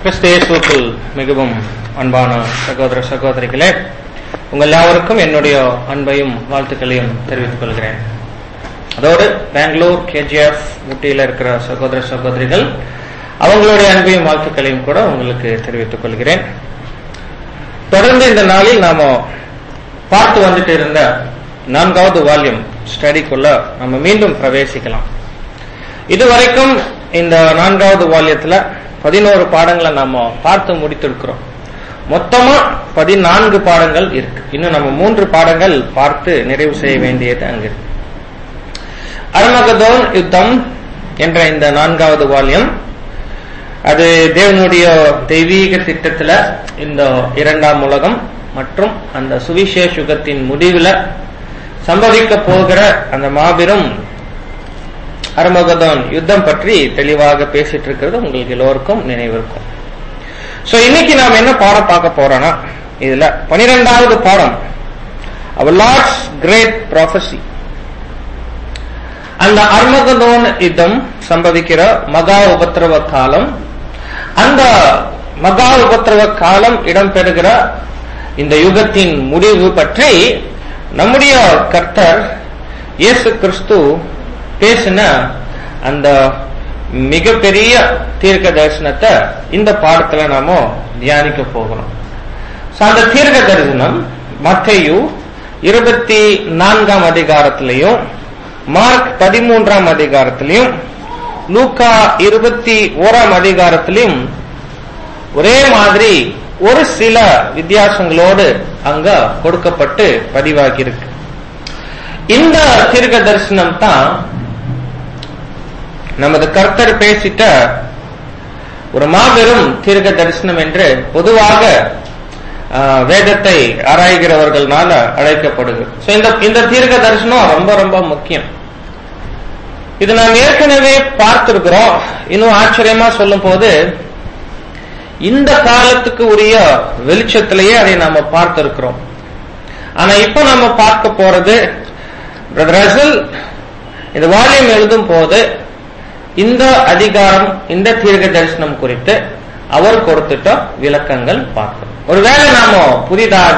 கிறிஸ்து இயேசுவுக்குள் மிகவும் அன்பான சகோதர சகோதரிகளே உங்கள் யாவருக்கும் என்னுடைய அன்பையும் வாழ்த்துக்களையும் தெரிவித்துக் கொள்கிறேன் அதோடு பெங்களூர் கேஜிஎஃப் ஊட்டியில் இருக்கிற சகோதர சகோதரிகள் அவங்களுடைய அன்பையும் வாழ்த்துக்களையும் கூட உங்களுக்கு தெரிவித்துக் கொள்கிறேன் தொடர்ந்து இந்த நாளில் நாம பார்த்து வந்துட்டு இருந்த நான்காவது வால்யூம் ஸ்டடிக்குள்ள நம்ம மீண்டும் பிரவேசிக்கலாம் இதுவரைக்கும் இந்த நான்காவது வால்யத்துல பதினோரு பாடங்களை நாம பார்த்து முடித்திருக்கிறோம் மொத்தமா பதினான்கு பாடங்கள் இருக்கு இன்னும் நம்ம மூன்று பாடங்கள் பார்த்து நிறைவு செய்ய வேண்டியது அங்க இருக்கு அருமகதோன் யுத்தம் என்ற இந்த நான்காவது வால்யம் அது தேவனுடைய தெய்வீக திட்டத்துல இந்த இரண்டாம் உலகம் மற்றும் அந்த சுவிசேஷ யுகத்தின் முடிவுல சம்பவிக்க போகிற அந்த மாபெரும் அருமகதோன் யுத்தம் பற்றி தெளிவாக பேசிட்டு இருக்கிறது உங்களுக்கு எல்லோருக்கும் நினைவிருக்கும் சோ இன்னைக்கு நாம் என்ன பாடம் பார்க்க போறோம்னா இதுல பனிரெண்டாவது பாடம் அவர் லார்ட்ஸ் கிரேட் ப்ராஃபசி அந்த அர்மகதோன் யுத்தம் சம்பவிக்கிற மகா உபத்திரவ காலம் அந்த மகா உபத்திரவ காலம் இடம்பெறுகிற இந்த யுகத்தின் முடிவு பற்றி நம்முடைய கர்த்தர் இயேசு கிறிஸ்து பேசின அந்த மிகப்பெரிய தீர்க்க தரிசனத்தை இந்த பாடத்துல நாம தியானிக்க போகிறோம் அந்த தீர்க்க தரிசனம் மத்தையு இருபத்தி நான்காம் அதிகாரத்திலையும் மார்க் பதிமூன்றாம் அதிகாரத்திலையும் லூக்கா இருபத்தி ஓராம் அதிகாரத்திலையும் ஒரே மாதிரி ஒரு சில வித்தியாசங்களோடு அங்க கொடுக்கப்பட்டு பதிவாகி இருக்கு இந்த தீர்க்க தரிசனம் தான் நமது கர்த்தர் பேசிட்ட ஒரு மாபெரும் தீர்க்க தரிசனம் என்று பொதுவாக வேதத்தை ஆராய்கிறவர்களால அழைக்கப்படுகிறது இந்த இந்த தீர்க்க தரிசனம் ரொம்ப ரொம்ப முக்கியம் இது நாம் ஏற்கனவே பார்த்திருக்கிறோம் இன்னும் ஆச்சரியமா சொல்லும் போது இந்த காலத்துக்கு உரிய வெளிச்சத்திலேயே அதை நாம பார்த்திருக்கிறோம் ஆனா இப்ப நம்ம பார்க்க போறது ரசல் இந்த வால்யம் எழுதும் போது இந்த அதிகாரம் இந்த தீர்க்க தரிசனம் குறித்து அவர் கொடுத்துட்ட விளக்கங்கள் பார்க்கிறோம் ஒருவேளை நாம புதிதாக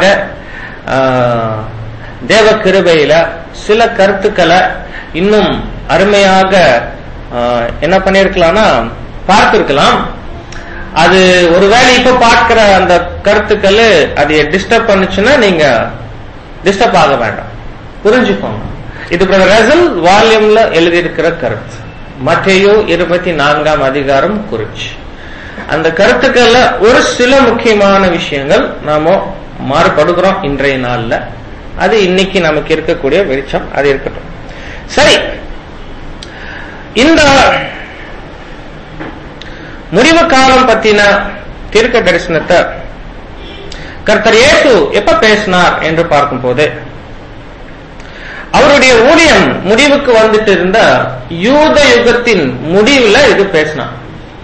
தேவ கிருபையில சில கருத்துக்களை இன்னும் அருமையாக என்ன பண்ணிருக்கலாம்னா பார்த்திருக்கலாம் அது ஒருவேளை இப்ப பார்க்கிற அந்த கருத்துக்கள் அதை டிஸ்டர்ப் பண்ணுச்சுன்னா நீங்க டிஸ்டர்ப் ஆக வேண்டாம் புரிஞ்சுக்கோங்க இது ரசல் வால்யூம்ல எழுதியிருக்கிற கருத்து மற்றையோ இருபத்தி நான்காம் அதிகாரம் குறிச்சு அந்த கருத்துக்கள்ல ஒரு சில முக்கியமான விஷயங்கள் நாம மாறுபடுகிறோம் இன்றைய நாள்ல அது இன்னைக்கு நமக்கு இருக்கக்கூடிய வெளிச்சம் அது இருக்கட்டும் சரி இந்த முடிவு காலம் பத்தின தீர்க்க தரிசனத்தை கர்த்தர் இயேசு எப்ப பேசினார் என்று பார்க்கும் போது அவருடைய ஊழியம் முடிவுக்கு வந்துட்டு இருந்த யூத யுகத்தின் முடிவுல இது பேசினார்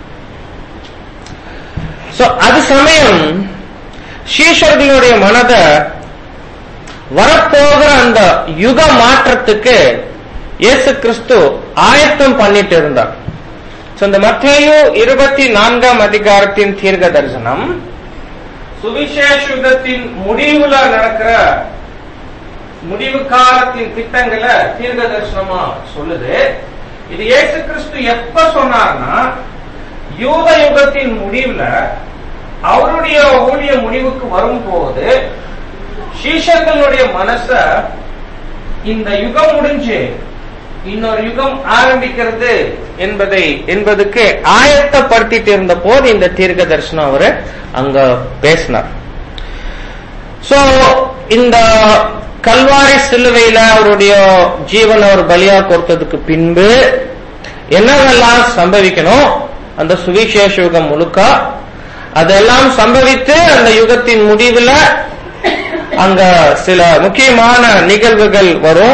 அது சமயம் சீஷர்களுடைய மனதை வரப்போகிற அந்த யுக மாற்றத்துக்கு இயேசு கிறிஸ்து ஆயத்தம் பண்ணிட்டு இருந்தார் இந்த மத்தியு இருபத்தி நான்காம் அதிகாரத்தின் தீர்க்க தரிசனம் சுவிசேஷ யுகத்தின் முடிவுல நடக்கிற முடிவு காலத்தின் திட்டங்களை தீர்க்க தரிசனமா சொல்லுது இது இயேசு கிறிஸ்து எப்ப சொன்னார்னா யூத யுகத்தின் முடிவுல அவருடைய ஊழிய முடிவுக்கு வரும்போது சீஷர்களுடைய மனச இந்த யுகம் முடிஞ்சு இன்னொரு யுகம் ஆரம்பிக்கிறது என்பதை என்பதுக்கு ஆயத்தப்படுத்திட்டு இருந்த போது இந்த தீர்க்க தரிசனம் அவரு அங்க பேசினார் சோ இந்த கல்வாரி சிலுவையில அவருடைய ஜீவன் அவர் பலியா கொடுத்ததுக்கு பின்பு என்னவெல்லாம் சம்பவிக்கணும் அந்த சுவிசேஷ யுகம் முழுக்க அதெல்லாம் சம்பவித்து அந்த யுகத்தின் முடிவுல அங்க சில முக்கியமான நிகழ்வுகள் வரும்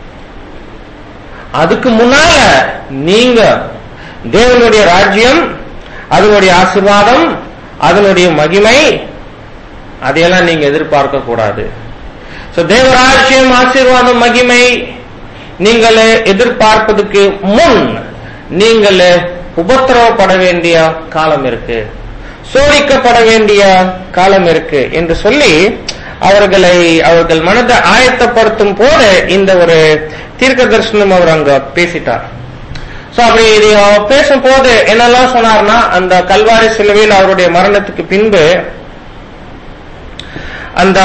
அதுக்கு முன்னால நீங்க தேவனுடைய ராஜ்யம் அதனுடைய ஆசிர்வாதம் அதனுடைய மகிமை அதையெல்லாம் நீங்க எதிர்பார்க்க கூடாது தேவராஜ்யம் ஆசீர்வாதம் மகிமை நீங்கள் எதிர்பார்ப்பதற்கு முன் நீங்கள் உபத்திரவப்பட வேண்டிய காலம் இருக்கு சோதிக்கப்பட வேண்டிய காலம் இருக்கு என்று சொல்லி அவர்களை அவர்கள் மனதை ஆயத்தப்படுத்தும் போது இந்த ஒரு தீர்க்க தரிசனம் அவர் அங்க பேசிட்டார் சோ அப்படி இது அவர் பேசும்போது என்னெல்லாம் சொன்னார்னா அந்த கல்வாரி சிலுவையில் அவருடைய மரணத்துக்கு பின்பு அந்த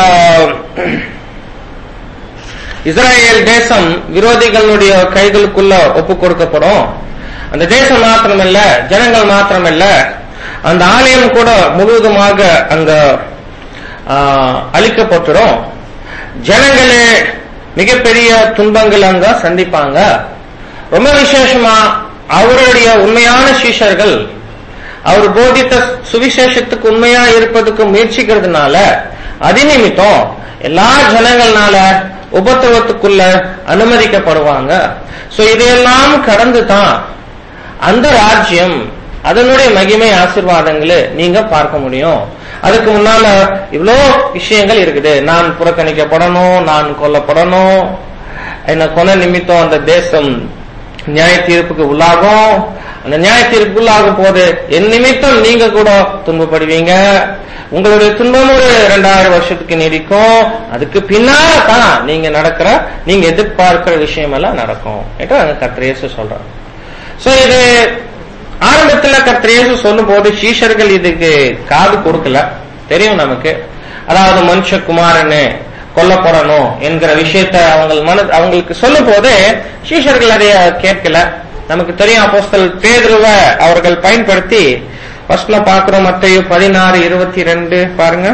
இஸ்ராயேல் தேசம் விரோதிகளுடைய கைகளுக்குள்ள ஒப்பு கொடுக்கப்படும் அந்த தேசம் மாத்திரமல்ல ஜனங்கள் மாத்திரமல்ல அந்த ஆலயம் கூட முழுவதுமாக அங்க ஆ, அழிக்கப்பட்டுரும் ஜனங்களே மிகப்பெரிய துன்பங்கள் அங்க சந்திப்பாங்க ரொம்ப விசேஷமா அவருடைய உண்மையான சீஷர்கள் அவர் போதித்த சுவிசேஷத்துக்கு உண்மையா இருப்பதுக்கு முயற்சிக்கிறதுனால அதிநிமித்தம் எல்லா ஜனங்கள்னால உபத்திரவத்துக்குள்ள அனுமதிக்கப்படுவாங்க சோ இதையெல்லாம் கடந்து தான் அந்த ராஜ்யம் அதனுடைய மகிமை ஆசீர்வாதங்களை நீங்க பார்க்க முடியும் அதுக்கு முன்னால இவ்வளோ விஷயங்கள் இருக்குது நான் புறக்கணிக்கப்படணும் நான் கொல்லப்படணும் என்ன கொலை நிமித்தம் அந்த தேசம் நியாய தீர்ப்புக்கு உள்ளாகும் அந்த நியாய தீர்ப்புக்கு உள்ளாகும் போது என் நிமித்தம் நீங்க கூட துன்பப்படுவீங்க உங்களுடைய துன்பம் ஒரு ரெண்டாயிரம் வருஷத்துக்கு நீடிக்கும் அதுக்கு பின்னால தான் நீங்க நடக்கிற நீங்க எதிர்பார்க்கிற விஷயம் எல்லாம் நடக்கும் என்று அங்க கத்திரேசு சொல்றாங்க சோ இது ஆரம்பத்துல கத்திரேசு சொல்லும் போது சீஷர்கள் இதுக்கு காது கொடுக்கல தெரியும் நமக்கு அதாவது மனுஷகுமாரனு கொல்லப்படணும் என்கிற விஷயத்த அவங்க மன அவங்களுக்கு சொல்லும் போதே சீஷர்கள் அதைய கேட்கல நமக்கு தெரியும் அப்போஸ்தல் பேதுருவ அவர்கள் பயன்படுத்தி ஃபர்ஸ்ட்ல பாக்குறோம் மத்தையு பதினாறு இருபத்தி ரெண்டு பாருங்க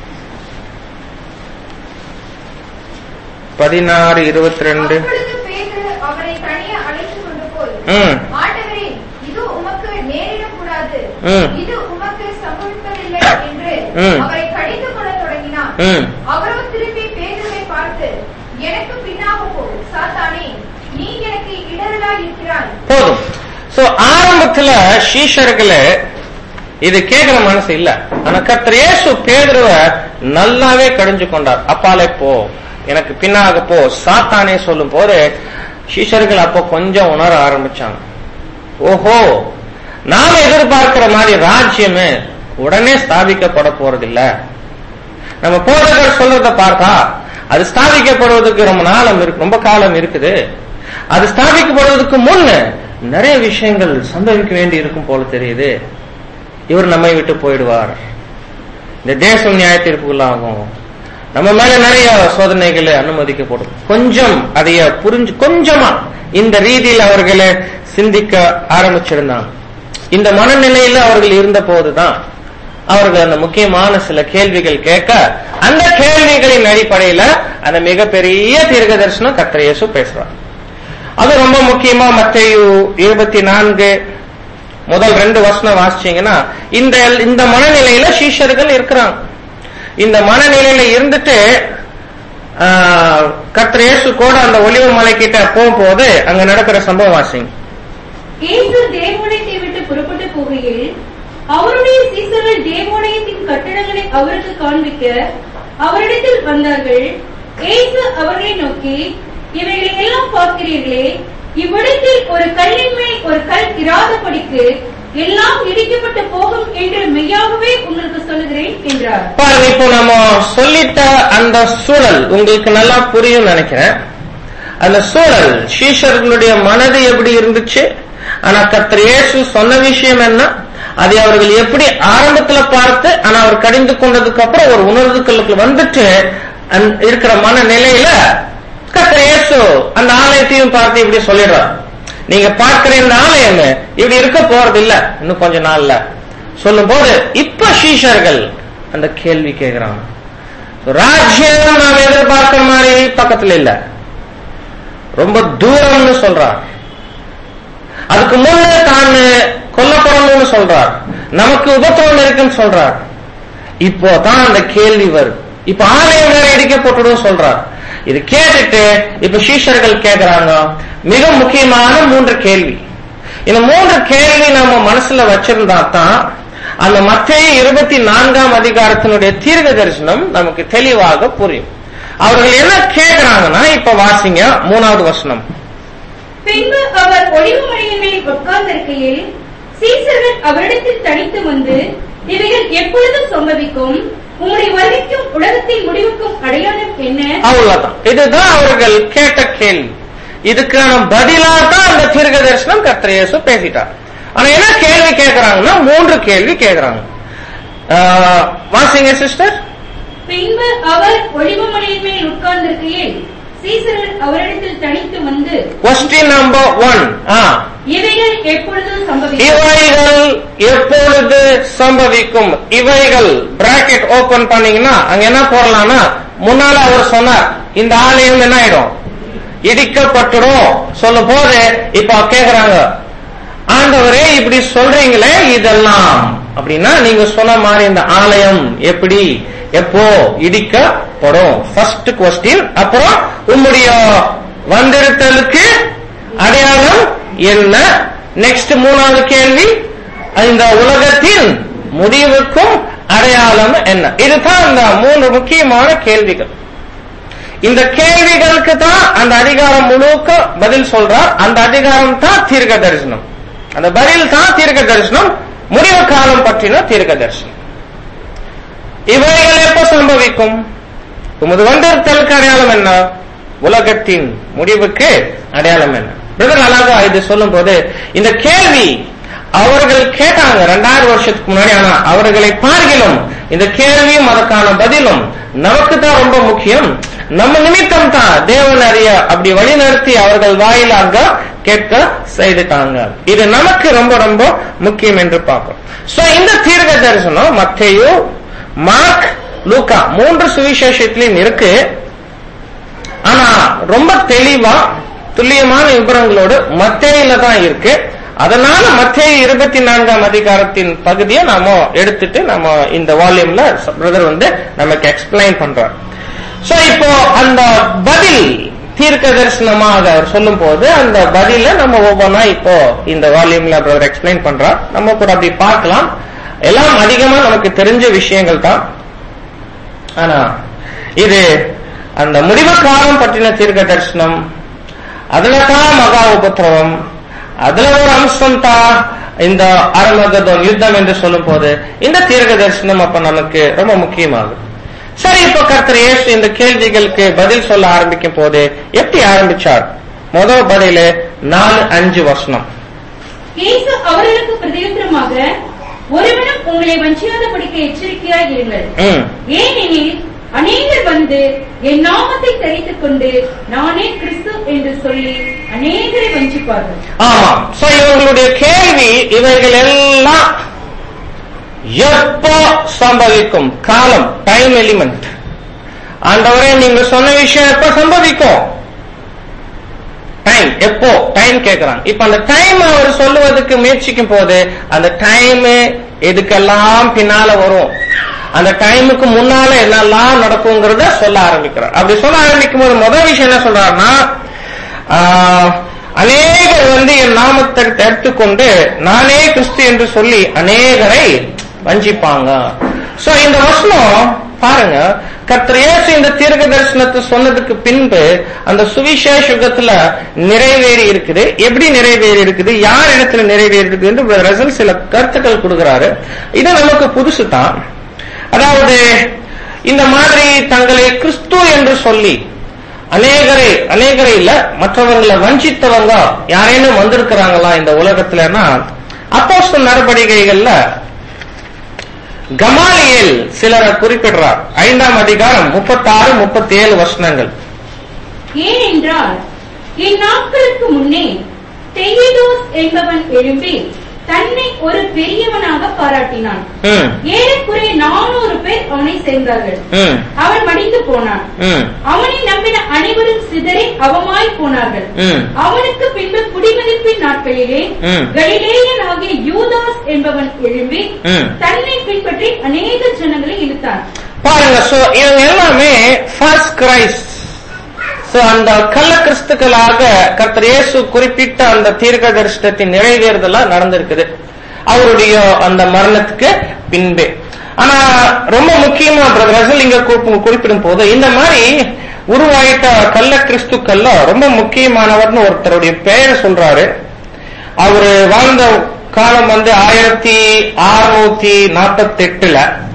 பதினாறு இருபத்தி ரெண்டு அப்பொழுது பேதுரு அவரை தனியே அழைத்துக் கொண்டு போய், ம் ஆண்டவரே, இது உமக்கு நேரிடக்கூடாது. ம். இது உமக்கு சம்பவிப்பதில்லை என்று ம். அவரை கடிந்து கொள்ளத் தொடங்கினார். ம் அவரோ திரும்பி பேதுருவை பார்த்து, எனக்கு பின்னாக போ, சாத்தானே, நீ எனக்கு இடரலாய் இருக்கிறாய். போதும் சோ ஆரம்பத்துல சீஷர்களே இது கேட்கிற மனசு இல்ல ஆனா கர்த்தர் இயேசு பேதுருவ நல்லாவே கடிஞ்சு கொண்டார் அப்பாலே போ எனக்கு பின்னாக போ சாத்தானே சொல்லும் போது சீஷர்கள் அப்போ கொஞ்சம் உணர ஆரம்பிச்சாங்க ஓஹோ நாம எதிர்பார்க்கிற மாதிரி ராஜ்யமே உடனே ஸ்தாபிக்கப்பட போறதில்ல நம்ம போதகர் சொல்றத பார்த்தா அது ஸ்தாபிக்கப்படுவதற்கு ரொம்ப நாளம் இருக்கு ரொம்ப காலம் இருக்குது அது ஸ்தாபிக்கப்படுவதற்கு முன்ன நிறைய விஷயங்கள் சம்பவிக்க வேண்டி இருக்கும் போல தெரியுது இவர் நம்மை விட்டு போயிடுவார் இந்த தேசம் நியாய தீர்ப்புகளாகும் நம்ம மேல நிறைய சோதனைகளை அனுமதிக்கப்படும் கொஞ்சம் அதைய புரிஞ்சு கொஞ்சமா இந்த ரீதியில் அவர்களை சிந்திக்க ஆரம்பிச்சிருந்தாங்க இந்த மனநிலையில அவர்கள் இருந்த போதுதான் அவர்கள் அந்த முக்கியமான சில கேள்விகள் கேட்க அந்த கேள்விகளின் அடிப்படையில அந்த மிகப்பெரிய தீர்க்க தரிசனம் கர்த்தர் இயேசு பேசுறார் அது ரொம்ப முக்கியமா மத்தேயு இருபத்தி நான்கு முதல் ரெண்டு வருஷம் வாசிச்சீங்கன்னா இந்த இந்த மனநிலையில சீஷர்கள் இருக்கிறாங்க இந்த மனநிலையில இருந்துட்டு ஆஹ், கர்த்தர் இயேசு கூட அந்த ஒலிவ மலை கிட்ட போகும்போது அங்க நடக்கிற சம்பவம் வாசிங்க இயேசு தேவாலயத்தை விட்டு புறப்பட்டு போகையில் அவருடைய சீசர்கள் தேவாலயத்தின் கட்டடங்களை அவருக்கு காண்பிக்க அவரிடத்தில் வந்தார்கள் இயேசு அவர்களை நோக்கி இவைகளை எல்லாம் பார்க்கிறீர்களே இவ்விடத்தில் ஒரு கல்லின் மேல் ஒரு கல் இராதபடிக்கு எல்லாம் இடிக்கப்பட்டு போகும் என்று மெய்யாகவே உங்களுக்கு சொல்லுகிறேன் என்றார் பாருங்க இப்போ நம்ம சொல்லிட்ட அந்த சூழல் உங்களுக்கு நல்லா புரியும் நினைக்கிறேன் அந்த சூழல் சீஷர்களுடைய மனது எப்படி இருந்துச்சு ஆனா கர்த்தர் இயேசு சொன்ன விஷயம் என்ன அதை அவர்கள் எப்படி ஆரம்பத்துல பார்த்து ஆனா அவர் கடிந்து கொண்டதுக்கு அப்புறம் ஒரு உணர்வுகளுக்கு வந்துட்டு அந்த இருக்கிற மனநிலையில கர்த்தர் இயேசு அந்த ஆலயத்தையும் பார்த்து இப்படி சொல்லிடுறார் நீங்க பார்க்கிற இந்த ஆலயம் இப்படி இருக்க போறது இல்ல இன்னும் கொஞ்ச நாள்ல சொல்லும் போது இப்ப சீஷர்கள் அந்த கேள்வி கேட்கிறாங்க So, ராஜ்யம் நாம் எதிர்பார்க்கிற மாதிரி பக்கத்துல இல்ல ரொம்ப தூரம்னு சொல்றார் அதுக்கு முன்னே தான் கொல்லப்படணும்னு சொல்றார் நமக்கு உபத்திரவம் இருக்குன்னு சொல்றார் இப்போ தான் அந்த கேள்வி வருது இப்ப ஆலயம் வேற இடிக்கப்பட்டுடும் சொல்றார் இது கேட்டுட்டு இப்ப சீஷர்கள் கேக்குறாங்க மிக முக்கியமான மூன்று கேள்வி இந்த மூன்று கேள்வி நம்ம மனசுல வச்சிருந்தா தான் அந்த மத்திய இருபத்தி நான்காம் அதிகாரத்தினுடைய தீர்க்க தரிசனம் நமக்கு தெளிவாக புரியும் அவர்கள் என்ன கேக்குறாங்கன்னா இப்ப வாசிங்க மூணாவது வசனம் பின்பு அவர் ஒளிவு மலையின் மேல் உட்கார்ந்திருக்கையில் சீசர்கள் அவரிடத்தில் தனித்து வந்து இவைகள் சம்பவிக்கும் உம்முடைய வருகைக்கும் உலகத்தின் முடிவுக்கும் அடையாளம் என்ன அவ்வளவுதான் இதுதான் அவர்கள் கேட்ட கேள்வி இதுக்கான பதிலா தான் அந்த தீர்க்க தரிசனம் கர்த்தர் இயேசு பேசிட்டார் ஆனா என்ன கேள்வி கேட்கறாங்கன்னா மூன்று கேள்வி கேட்கறாங்க ஆஹ், வாசிங்க சிஸ்டர் பின்பு அவர் ஒளிவமலையின் மேல் உட்கார்ந்திருக்கையில் சீசர்கள் அவரிடத்தில் தனித்து வந்து கொஸ்டின் நம்பர் ஒன் இவைகள் எப்பொழுது சம்பவிக்கும் இவைகள் எப்பொழுது சம்பவிக்கும் இவைகள் பிராக்கெட் ஓபன் பண்ணீங்கன்னா அங்க என்ன போடலாம்னா முன்னால அவர் சொன்னார் இந்த ஆலயம் என்ன ஆயிடும் இடிக்கப்பட்டுடும் சொல்லும் போது இப்ப கேக்குறாங்க ஆண்டவரே இப்படி சொல்றீங்களே இதெல்லாம் அப்படின்னா நீங்க சொன்ன மாதிரி இந்த ஆலயம் எப்படி எப்போ இடிக்கப்படும் ஃபர்ஸ்ட் கொஸ்டின் அப்புறம் உம்முடைய வந்திருத்தலுக்கு அடையாளம் என்ன நெக்ஸ்ட் மூணாவது கேள்வி இந்த உலகத்தின் முடிவுக்கும் அடையாளம் என்ன இதுதான் இந்த மூன்று முக்கியமான கேள்விகள் இந்த கேள்விகளுக்கு தான் அந்த அதிகாரம் முழுக்க பதில் சொல்றார் அந்த அதிகாரம் தான் தீர்க்க தரிசனம் அந்த பதில் தான் தீர்க்க தரிசனம் முடிவு காலம் பற்றின தீர்க்க தரிசனம் இவைகள் எப்ப சம்பவிக்கும் உமது வந்திருத்தலுக்கு அடையாளம் என்ன உலகத்தின் முடிவுக்கு அடையாளம் என்ன பிரதர் அழகா இது சொல்லும் போது இந்த கேள்வி அவர்கள் கேட்டாங்க ரெண்டாயிரம் வருஷத்துக்கு முன்னாடி ஆனா அவர்களை பார்க்கிலும் இந்த கேள்வியும் அதற்கான பதிலும் நமக்கு தான் ரொம்ப முக்கியம் நம்ம நிமித்தம் தான் தேவன் அறிய அப்படி வழிநடத்தி அவர்கள் வாயிலாக கேட்க செய்துட்டாங்க இது நமக்கு ரொம்ப ரொம்ப முக்கியம் என்று பார்ப்போம் சோ இந்த தீர்க்க தரிசனம் மத்தேயு மார்க் லூக்கா மூன்று சுவிசேஷத்திலையும் இருக்கு ஆனா ரொம்ப தெளிவா துல்லியமான விவரங்களோடு மத்தேயில தான் இருக்கு அதனால மத்தேயு இருபத்தி நான்காம் அதிகாரத்தின் பகுதியை நாம எடுத்துட்டு நம்ம இந்த வால்யூம்ல பிரதர் வந்து நமக்கு எக்ஸ்பிளைன் பண்றார் சோ இப்போ அந்த பதில் தீர்க்க தரிசனமாக அவர் சொல்லும் போது அந்த பதில நம்ம ஒவ்வொன்றா இப்போ இந்த வால்யூம்ல பிரதர் எக்ஸ்பிளைன் பண்றார் நம்ம கூட அப்படி பார்க்கலாம் எல்லாம் அதிகமா நமக்கு தெரிஞ்ச விஷயங்கள் தான் ஆனா இது அந்த முடிவு காலம் பற்றின தீர்க்க தரிசனம் அதுல தான் மகா உபத்திரவம் அதுல ஒரு அம்சம் தான் இந்த அரமகதம் யுத்தம் என்று சொல்லும் போது இந்த தீர்க்க தரிசனம் அப்ப நமக்கு ரொம்ப முக்கியமாகும் சரி இப்ப கர்த்தர் இயேசு இந்த கேள்விகளுக்கு பதில் சொல்ல ஆரம்பிக்கும் போது எப்படி ஆரம்பிச்சார் முதல் பதிலு நாலு அஞ்சு வசனம் இயேசு அவர்களுக்கு பிரதியுத்தரமாக ஒருவனும் உங்களை வஞ்சியாதபடிக்கு எச்சரிக்கையாய் இருங்கள் ம் ஏனெனில் அநேகர் வந்து என் நாமத்தை தரித்துக் கொண்டு நானே கிறிஸ்து என்று சொல்லி அநேகரை வஞ்சிப்பார்கள் ஆமா சோ இவங்களுடைய கேள்வி இவைகள் எல்லாம் எப்போ சம்பவிக்கும் காலம் டைம் எலிமெண்ட் ஆண்டவரே நீங்க சொன்ன விஷயம் எப்ப சம்பவிக்கும் டைம் எப்போ டைம் கேக்குறாங்க இப்ப அந்த டைம் அவர் சொல்லுவதற்கு முயற்சிக்கும் போது அந்த டைம் எதுக்கெல்லாம் பின்னால வரும் அந்த டைமுக்கு முன்னால என்னெல்லாம் நடக்குங்கிறத சொல்ல ஆரம்பிக்கிறார் அப்படி சொல்ல ஆரம்பிக்கும் போது முதல் விஷயம் என்ன சொல்றாருன்னா ஆஹ், அநேகர் வந்து என் நாமத்தை எடுத்துக்கொண்டு நானே கிறிஸ்து என்று சொல்லி அநேகரை வஞ்சிப்பாங்க சோ இந்த வசனம் பாருங்க கர்த்தர் இயேசு இந்த தீர்க்க தரிசனத்தை சொன்னதுக்கு பின்பு அந்த சுவிசேஷ யுகத்துல நிறைவேறி இருக்குது எப்படி நிறைவேறி இருக்குது யார் இடத்துல நிறைவேறி இருக்குது என்று Brother Russell சில கருத்துக்கள் கொடுக்கிறாரு இது நமக்கு புதுசு தான் அதாவது இந்த மாதிரி தங்களை கிறிஸ்து என்று சொல்லி அநேகரை அநேகரை இல்ல மற்றவங்களை வஞ்சித்தவங்க யாரேனும் வந்திருக்கிறாங்களா இந்த உலகத்துலன்னா அப்போஸ்தல நடவடிக்கைகள்ல கமாலியல் சிலரை குறிப்பிடுறார் ஐந்தாம் அதிகாரம் முப்பத்தாறு முப்பத்தி ஏழு வசனங்கள் ஏனென்றால் இந்நாட்களுக்கு முன்னே தெயிடோஸ் என்பவன் எழும்பி தன்னை ஒரு பெரியவனாக பாராட்டினான் ம், ஏறக்குறைய நானூறு பேர் அவனை சேர்ந்தார்கள் ம், அவன் மடிந்து போனான் ம், அவனை நம்பின அனைவரும் சிதறி அவமாய் போனார்கள் ம். அவனுக்கு பின்பு குடிமதிப்பின் நாட்களிலே ம். கலிலேயன் ஆகிய யூதாஸ் என்பவன் எழும்பி ம். தன்னை பின்பற்றி அநேக ஜனங்களை இழுத்தான் பாருங்க சோ இவங்க எல்லாமே ஃபால்ஸ் கிரைஸ்ட் சோ அந்த கள்ள கிறிஸ்துக்களாக கர்த்தர் இயேசு குறிப்பிட்ட அந்த தீர்க்க தரிசனத்தின் நிறைவேறுதலா நடந்திருக்குது அவருடைய அந்த மரணத்துக்கு பின்பே ஆனா ரொம்ப முக்கியமா பிரதர் ரசல் இங்க குறிப்பு- குறிப்பிடும் போது இந்த மாதிரி உருவாயிட்ட கள்ள கிறிஸ்துக்கள்ல ரொம்ப முக்கியமானவர்னு ஒருத்தருடைய பெயரை சொல்றாரு அவரு வாழ்ந்த காலம் வந்து ஆயிரத்தி அறுநூத்தி நாற்பத்தி எட்டுல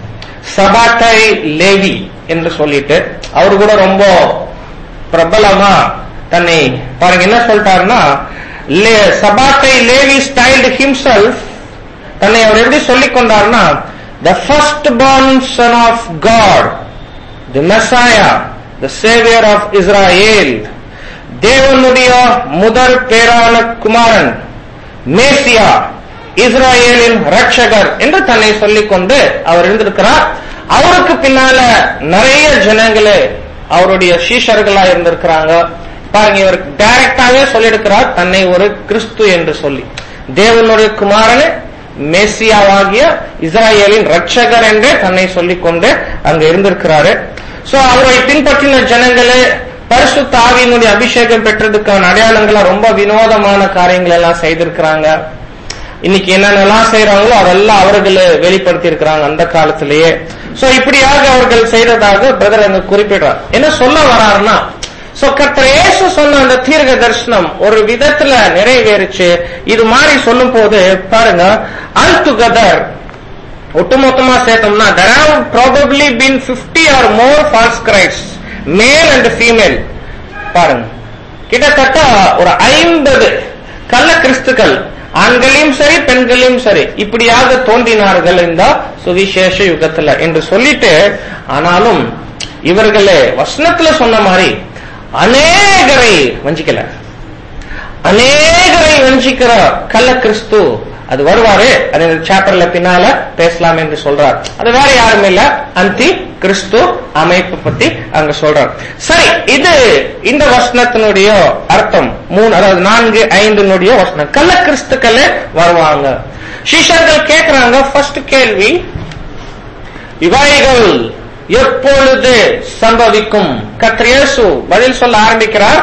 சபாத்தை லேவி என்று சொல்லிட்டு அவர் கூட ரொம்ப பிரபலமா தன்னை பாருங்க என்ன சொல்லிட்டாருன்னா லே- சபாத்தை லேவி ஸ்டைல்டு ஹிம்செல்ஃப் தன்னை அவர் எப்படி சொல்லிக் கொண்டார்னா the first born son of God the Messiah the Saviour of Israel தேவனுடைய முதல் பேரான குமாரன் மேசியா இஸ்ராயேலின் ரட்சகர் என்று தன்னை சொல்லிக்கொண்டு அவர் இருந்திருக்கிறார் அவருக்கு பின்னால நிறைய ஜனங்களே அவருடைய சீஷர்களா இருந்திருக்கிறாங்க பாருங்க இவர் டைரக்டாவே சொல்லியிருக்கிறார் தன்னை ஒரு கிறிஸ்து என்று சொல்லி தேவனுடைய குமாரன் மேசியாவாகிய இஸ்ராயேலின் ரட்சகர் என்றே தன்னை சொல்லிக்கொண்டு அங்க இருந்திருக்கிறாரு சோ அவரை பின்பற்றின ஜனங்களே பரிசுத்த ஆவியினுடைய அபிஷேகம் பெற்றதுக்கான அடையாளங்களா ரொம்ப வினோதமான காரியங்கள் எல்லாம் செய்திருக்கிறாங்க இன்னைக்கு என்னென்னலாம் செய்யறாங்களோ அதெல்லாம் அவர்கள் வெளிப்படுத்தி இருக்கிறாங்க அந்த காலத்திலேயே சோ இப்படியாக அவர்கள் செய்ததாக பிரதர் அங்க குறிப்பிடுறார் என்ன சொல்ல வராருன்னா சோ கர்த்தர் இயேசு சொன்ன அந்த தீர்க்க தரிசனம் ஒரு விதத்துல நிறைவேறுச்சு இது மாதிரி சொல்லும் போது பாருங்க ஆல் டுகெதர் ஒட்டுமொத்தமா சேர்த்தோம்னா there have probably been 50 or more false Christs male and female பாருங்க கிட்டத்தட்ட ஒரு ஐம்பது கள்ள கிறிஸ்துக்கள் ஆண்களையும் சரி பெண்களையும் சரி இப்படியாக தோன்றினார்கள் இந்த சுவிசேஷ யுகத்துல என்று சொல்லிட்டு ஆனாலும் இவர்களே வசனத்துல சொன்ன மாதிரி அநேகரை வஞ்சிக்கல அநேகரை வஞ்சிக்கிற கள்ள கிறிஸ்து அது வருவாரு அது இந்த சாப்டர்ல பின்னால பேசலாம் என்று சொல்றார் அது வேற யாரும் இல்ல அந்தி கிறிஸ்து அமைப்பு பத்தி அங்க சொல்றார் சரி இது இந்த வசனத்தினுடைய அர்த்தம் மூணு அதாவது நான்கு ஐந்துனுடைய வசனம் கள்ள கிறிஸ்துக்கள் வருவாங்க சிஷர்கள் கேக்குறாங்க ஃபர்ஸ்ட் கேள்வி இவைகள் எப்பொழுது சம்பவிக்கும் கர்த்தர் இயேசு பதில் சொல்ல ஆரம்பிக்கிறார்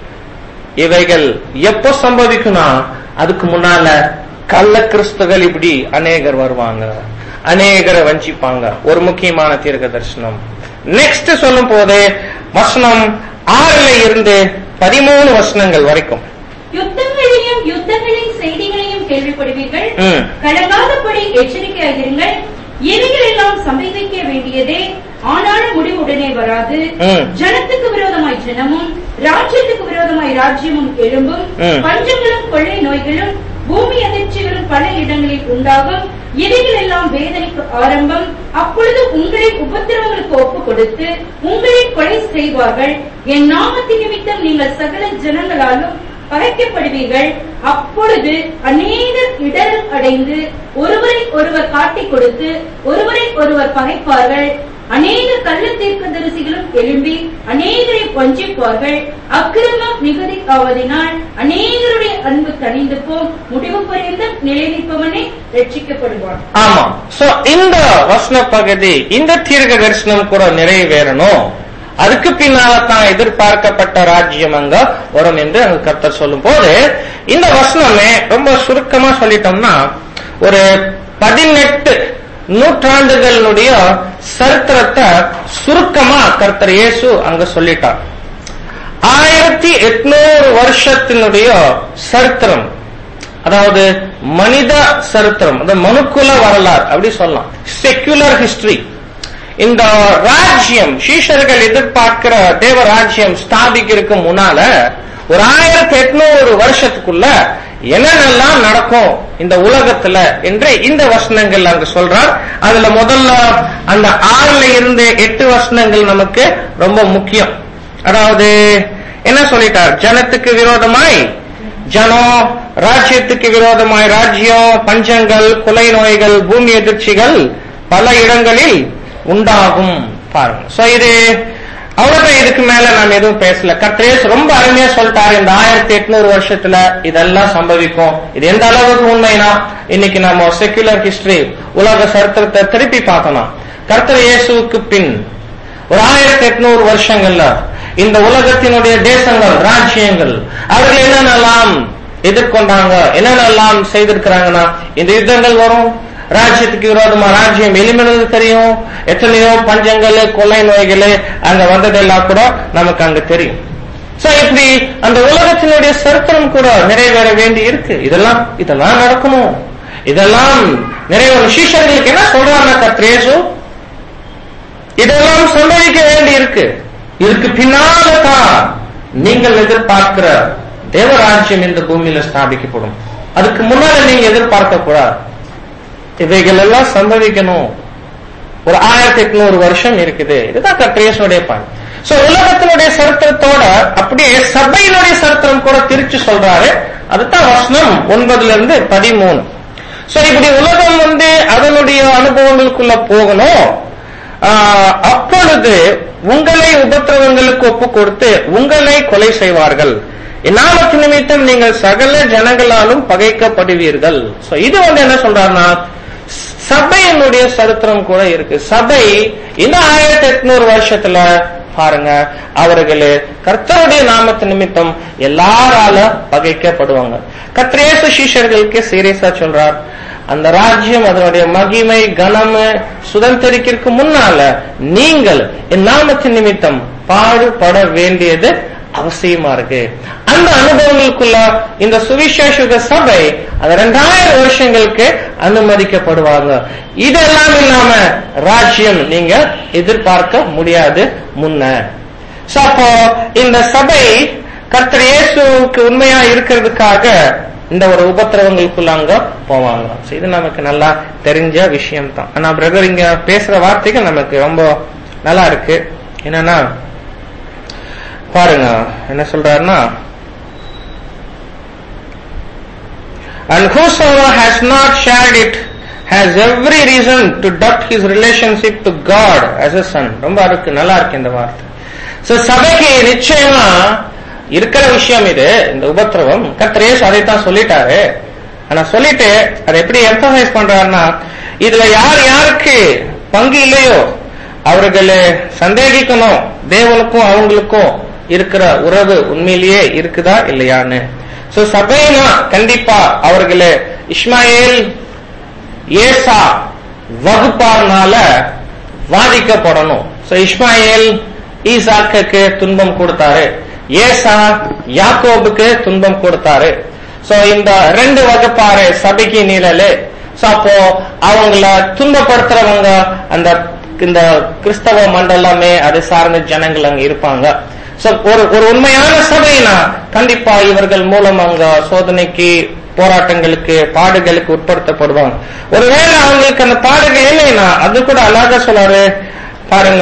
இவைகள் எப்போ சம்பவிக்கும்னா அதுக்கு முன்னால கள்ள கிறிஸ்துகள் இப்படி அநேகர் வருவாங்க அநேகரை வஞ்சிப்பாங்க ஒரு முக்கியமான தீர்க்க தரிசனம் நெக்ஸ்ட் சொல்லும் போது வசனம் ஆறுல இருந்து பதிமூணு வசனங்கள் வரைக்கும் யுத்தங்களையும் யுத்தங்களின் செய்திகளையும் கேள்விப்படுவீர்கள் ம். கலங்காதபடி எச்சரிக்கையாயிருங்கள் இவைகள் எல்லாம் சம்பவிக்க வேண்டியதே ஆனாலும் முடிவு உடனே வராது ம். ஜனத்துக்கு விரோதமாய் ஜனமும் ராஜ்யத்துக்கு விரோதமாய் ராஜ்யமும் எழும்பும் ம். பஞ்சங்களும் கொள்ளை நோய்களும் பூமி அதிர்ச்சிகளும் பல இடங்களில் உண்டாகும் இவைகள் எல்லாம் வேதனைக்கு ஆரம்பம் அப்பொழுது உங்களை உபத்திரவங்களுக்கு ஒப்பு கொடுத்து உங்களை கொலை செய்வார்கள் என் நாமத்தின் நிமித்தம் நீங்கள் சகல ஜனங்களாலும் பகைக்கப்படுவீர்கள் அப்பொழுது அநேகர் இடரல் அடைந்து ஒருவரை ஒருவர் காட்டிக் கொடுத்து ஒருவரை ஒருவர் பகைப்பார்கள் அநேக கள்ள தீர்க்கதரிசிகளும் எழும்பி அநேகரை வஞ்சிப்பார்கள் அக்கிரமம் மிகுதியாவதினால் அநேகருடைய அன்பு தணிந்து போம் முடிவு பரியந்தம் நிலைநிற்பவனே ரட்சிக்கப்படுவான் ஆமா சோ இந்த வசன பகுதி இந்த தீர்க்க தரிசனம் கூட நிறைவேறணும் அதுக்கு பின்னால தான் எதிர்பார்க்கப்பட்ட ராஜ்யம் அங்க வரும் என்று அங்க கர்த்தர் சொல்லும் போது இந்த வசனமே ரொம்ப சுருக்கமா சொல்லிட்டோம்னா ஒரு பதினெட்டு நூற்றாண்டுகளுடைய சரித்திரத்தை சுருக்கமா கர்த்தர் இயேசு அங்க சொல்லிட்டார் ஆயிரத்தி எட்நூறு வருஷத்தினுடைய சரித்திரம் அதாவது மனித சரித்திரம் அந்த மனுக்குல வரலாறு அப்படி சொல்லலாம் செக்குலர் ஹிஸ்டரி இந்த ராஜ்யம் சீஷர்கள் எதிர்பார்க்கிற தேவ ராஜ்யம் ஸ்தாபிக்கிறதுக்கு முன்னால ஒரு ஆயிரத்தி எட்நூறு வருஷத்துக்குள்ள என்னென்னலாம் நடக்கும் இந்த உலகத்துல என்று இந்த வசனங்கள் அங்க சொல்றார் அதுல முதல்ல அந்த ஆறுல இருந்து எட்டு வசனங்கள் நமக்கு ரொம்ப முக்கியம் அதாவது என்ன சொல்லிட்டார் ஜனத்துக்கு விரோதமாய் ஜனம் ராஜ்யத்துக்கு விரோதமாய் ராஜ்யம் பஞ்சங்கள் கொலை நோய்கள் பூமி எதிர்ச்சிகள் பல இடங்களில் உண்டாகும் பாருங்க சோ இது அவ்வளவுதான் இதுக்கு மேல நாம் எதுவும் பேசல கர்த்தரேஸ் ரொம்ப அருமையா சொல்லிட்டாரு இந்த ஆயிரத்தி எட்நூறு வருஷத்துல இதெல்லாம் சம்பவிக்கும் இது எந்த அளவுக்கு உண்மைனா இன்னைக்கு நம்ம செக்குலர் ஹிஸ்டரி உலக சரித்திரத்தை திருப்பி பார்க்கணும் கர்த்தர் இயேசுவுக்கு பின் ஒரு ஆயிரத்தி எட்நூறு வருஷங்கள்ல இந்த உலகத்தினுடைய தேசங்கள் ராஜ்யங்கள் அவர்கள் என்னென்னலாம் எதிர்கொண்டாங்க என்னென்னலாம் செய்திருக்கிறாங்கன்னா இந்த யுத்தங்கள் வரும் ராஜ்யத்துக்கு விரோதமா ராஜ்யம் எலிமினது தெரியும் எத்தனையோ பஞ்சங்கள் கொள்ளை நோய்கள் அங்க வந்ததெல்லாம் கூட நமக்கு அங்க தெரியும் சோ இப்படி அந்த உலகத்தினுடைய சரித்திரம் கூட நிறைவேற வேண்டி இருக்கு இதெல்லாம் இதெல்லாம் நடக்கணும் இதெல்லாம் நிறைவேறும் சீஷர்களுக்கு என்ன சொல்றாங்க கத்ரேசு இருக்கு இதுக்கு பின்னால தான் நீங்கள் எதிர்பார்க்கிற தேவராஜ்யம் இந்த பூமியில ஸ்தாபிக்கப்படும் அதுக்கு முன்னால நீங்க எதிர்பார்க்க கூடாது இவைகள் எல்லாம் சம்பவிக்கணும் ஒரு ஆயிரத்தி எட்நூறு வருஷம் இருக்குது இதுதான் கத்திரேசனுடைய பாயிண்ட் சோ உலகத்தினுடைய சரித்திரத்தோட அப்படியே சபையினுடைய சரித்திரம் கூட திருச்சி சொல்றாரு அதுதான் வசனம் ஒன்பதுல இருந்து பதிமூணு சோ இப்படி உலகம் வந்து அதனுடைய அனுபவங்களுக்குள்ள போகணும் ஆஹ், அப்பொழுது உங்களை உபத்திரவங்களுக்கு ஒப்பு கொடுத்து உங்களை கொலை செய்வார்கள் நாமத்து நிமித்தம் நீங்கள் சகல ஜனங்களாலும் பகைக்கப்படுவீர்கள் சோ இது வந்து என்ன சொல்றாருன்னா சபையினுடைய சரித்திரம் கூட இருக்கு சபை இந்த ஆயிரத்தி எட்நூறு வருஷத்துல பாருங்க அவர்களே கர்த்தருடைய நாமத்து நிமித்தம் எல்லாரால பகைக்கப்படுவாங்க கத்திரேச சீஷர்களுக்கு சீரியஸா சொல்றார் அந்த ராஜ்யம் அதனுடைய மகிமை கனம் சுதந்திரிக்கிறதுக்கு முன்னால நீங்கள் என் நாமத்தின் நிமித்தம் பாடுபட வேண்டியது அவசியமா இருக்கு அந்த அனுபவங்களுக்குள்ள இந்த சுவிசேஷக சபை அந்த ரெண்டாயிரம் வருஷங்களுக்கு அனுமதிக்கப்படுவாங்க இதெல்லாம் இல்லாம ராஜ்யம் நீங்க எதிர்பார்க்க முடியாது முன்ன So, அப்போ இந்த சபை கர்த்தர் இயேசுவுக்கு உண்மையா இருக்கிறதுக்காக இந்த ஒரு உபத்திரவங்களுக்குள்ள அங்க போவாங்க So, இது நமக்கு நல்லா தெரிஞ்ச விஷயம் தான் ஆனா பிரதர் இங்க பேசுற வார்த்தைகள் நமக்கு ரொம்ப நல்லா இருக்கு என்னன்னா பாருங்க என்ன சொல்றாருன்னா And whosoever has not shared it has every reason to doubt his relationship to God as a son. ரொம்ப இருக்கு நல்லா இருக்கு இந்த வார்த்தை சோ சபைக்கு நிச்சயமா இருக்கிற விஷயம் இது இந்த உபத்திரவம் கத்திரேஷ் அதைத்தான் சொல்லிட்டாரு ஆனா சொல்லிட்டு அதை எப்படி எம்பசைஸ் பண்றாருன்னா இதுல யார் யாருக்கு பங்கு இல்லையோ அவர்களை சந்தேகிக்கணும் தேவனுக்கும் அவங்களுக்கும் இருக்கிற உறவு உண்மையிலேயே இருக்குதா இல்லையான்னு சோ சபைனா கண்டிப்பா அவர்களே இஸ்மாயில் ஏசா வகுப்பார்னால வாதிக்கப்படணும் சோ இஸ்மாயில் ஈசாக்கு துன்பம் கொடுத்தாரு ஏசா யாக்கோபுக்கு துன்பம் கொடுத்தாரு சோ இந்த ரெண்டு வகுப்பாரு சபைக்கு நீழலு சோ அப்போ அவங்கள துன்பப்படுத்துறவங்க அந்த இந்த கிறிஸ்தவ மண்டலமே அது சார்ந்த ஜனங்கள் அங்க இருப்பாங்க சோ ஒரு ஒரு உண்மையான சபைனா கண்டிப்பா இவர்கள் மூலம் அங்க சோதனைக்கு போராட்டங்களுக்கு பாடுகளுக்கு உட்படுத்தப்படுவாங்க ஒருவேளை அவங்களுக்கு அந்த பாடுகள் இல்லைன்னா அது கூட அழகா சொல்றாரு பாருங்க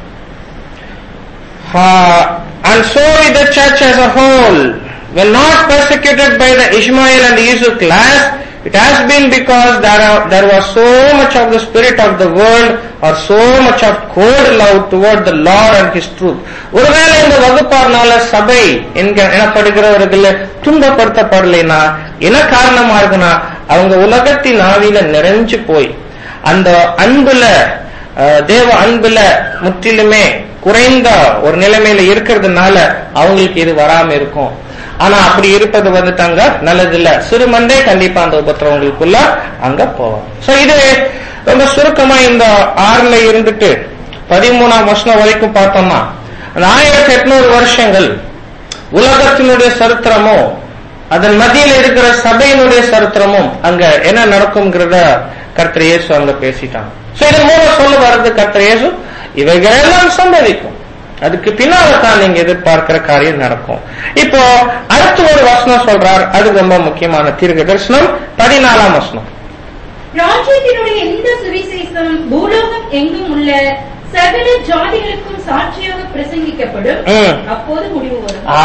Uh, and so with the church as a whole, when not persecuted by the Ishmael and Esau class, it has been because there, are, there was so much of the spirit of the world or so much of cold love toward the Lord and His truth. ஒருவேளை இந்த வகுப்பார்னால சபை என்க எனப்படுகிறவர்கள் துன்பப்படுத்தப்படலைன்னா என்ன காரணமா இருக்குன்னா அவங்க உலகத்தின் ஆவியில நிறைஞ்சு போய் அந்த அன்புல அஹ், தேவ அன்புல முற்றிலுமே குறைந்த ஒரு நிலைமையில இருக்கிறதுனால அவங்களுக்கு இது வராம இருக்கும் ஆனா அப்படி இருப்பது வந்துட்டாங்க நல்லது இல்ல சிறுமந்தே கண்டிப்பா அந்த உபத்திரவங்களுக்குள்ள அங்க போவோம் சோ இது ரொம்ப சுருக்கமா இந்த ஆறுல இருந்துட்டு பதிமூணாம் வருஷம் வரைக்கும் பார்த்தோம்னா அந்த ஆயிரத்தி எட்நூறு வருஷங்கள் உலகத்தினுடைய சரித்திரமும் அதன் மத்தியில் இருக்கிற சபையினுடைய சரித்திரமும் அங்க என்ன நடக்கும்ங்கிறத கர்த்தர் இயேசு அங்க பேசிட்டாங்க சோ இதன் மூலம் சொல்ல வர்றது கர்த்தர் இயேசு இவைகளெல்லாம் சம்பவிக்கும் அதுக்கு பின்னால தான் நீங்க எதிர்பார்க்கிற காரியம் நடக்கும் இப்போ அடுத்து ஒரு வசனம் சொல்றார் அது ரொம்ப முக்கியமான தீர்க்க தரிசனம் பதினாலாம் வசனம் ராஜ்யத்தினுடைய இந்த சுவிசேஷம் பூலோகம் எங்கும் உள்ள சகல ஜாதிகளுக்கும் சாட்சியாக பிரசங்கிக்கப்படும் ம். அப்போது முடிவு வரும் ஆ,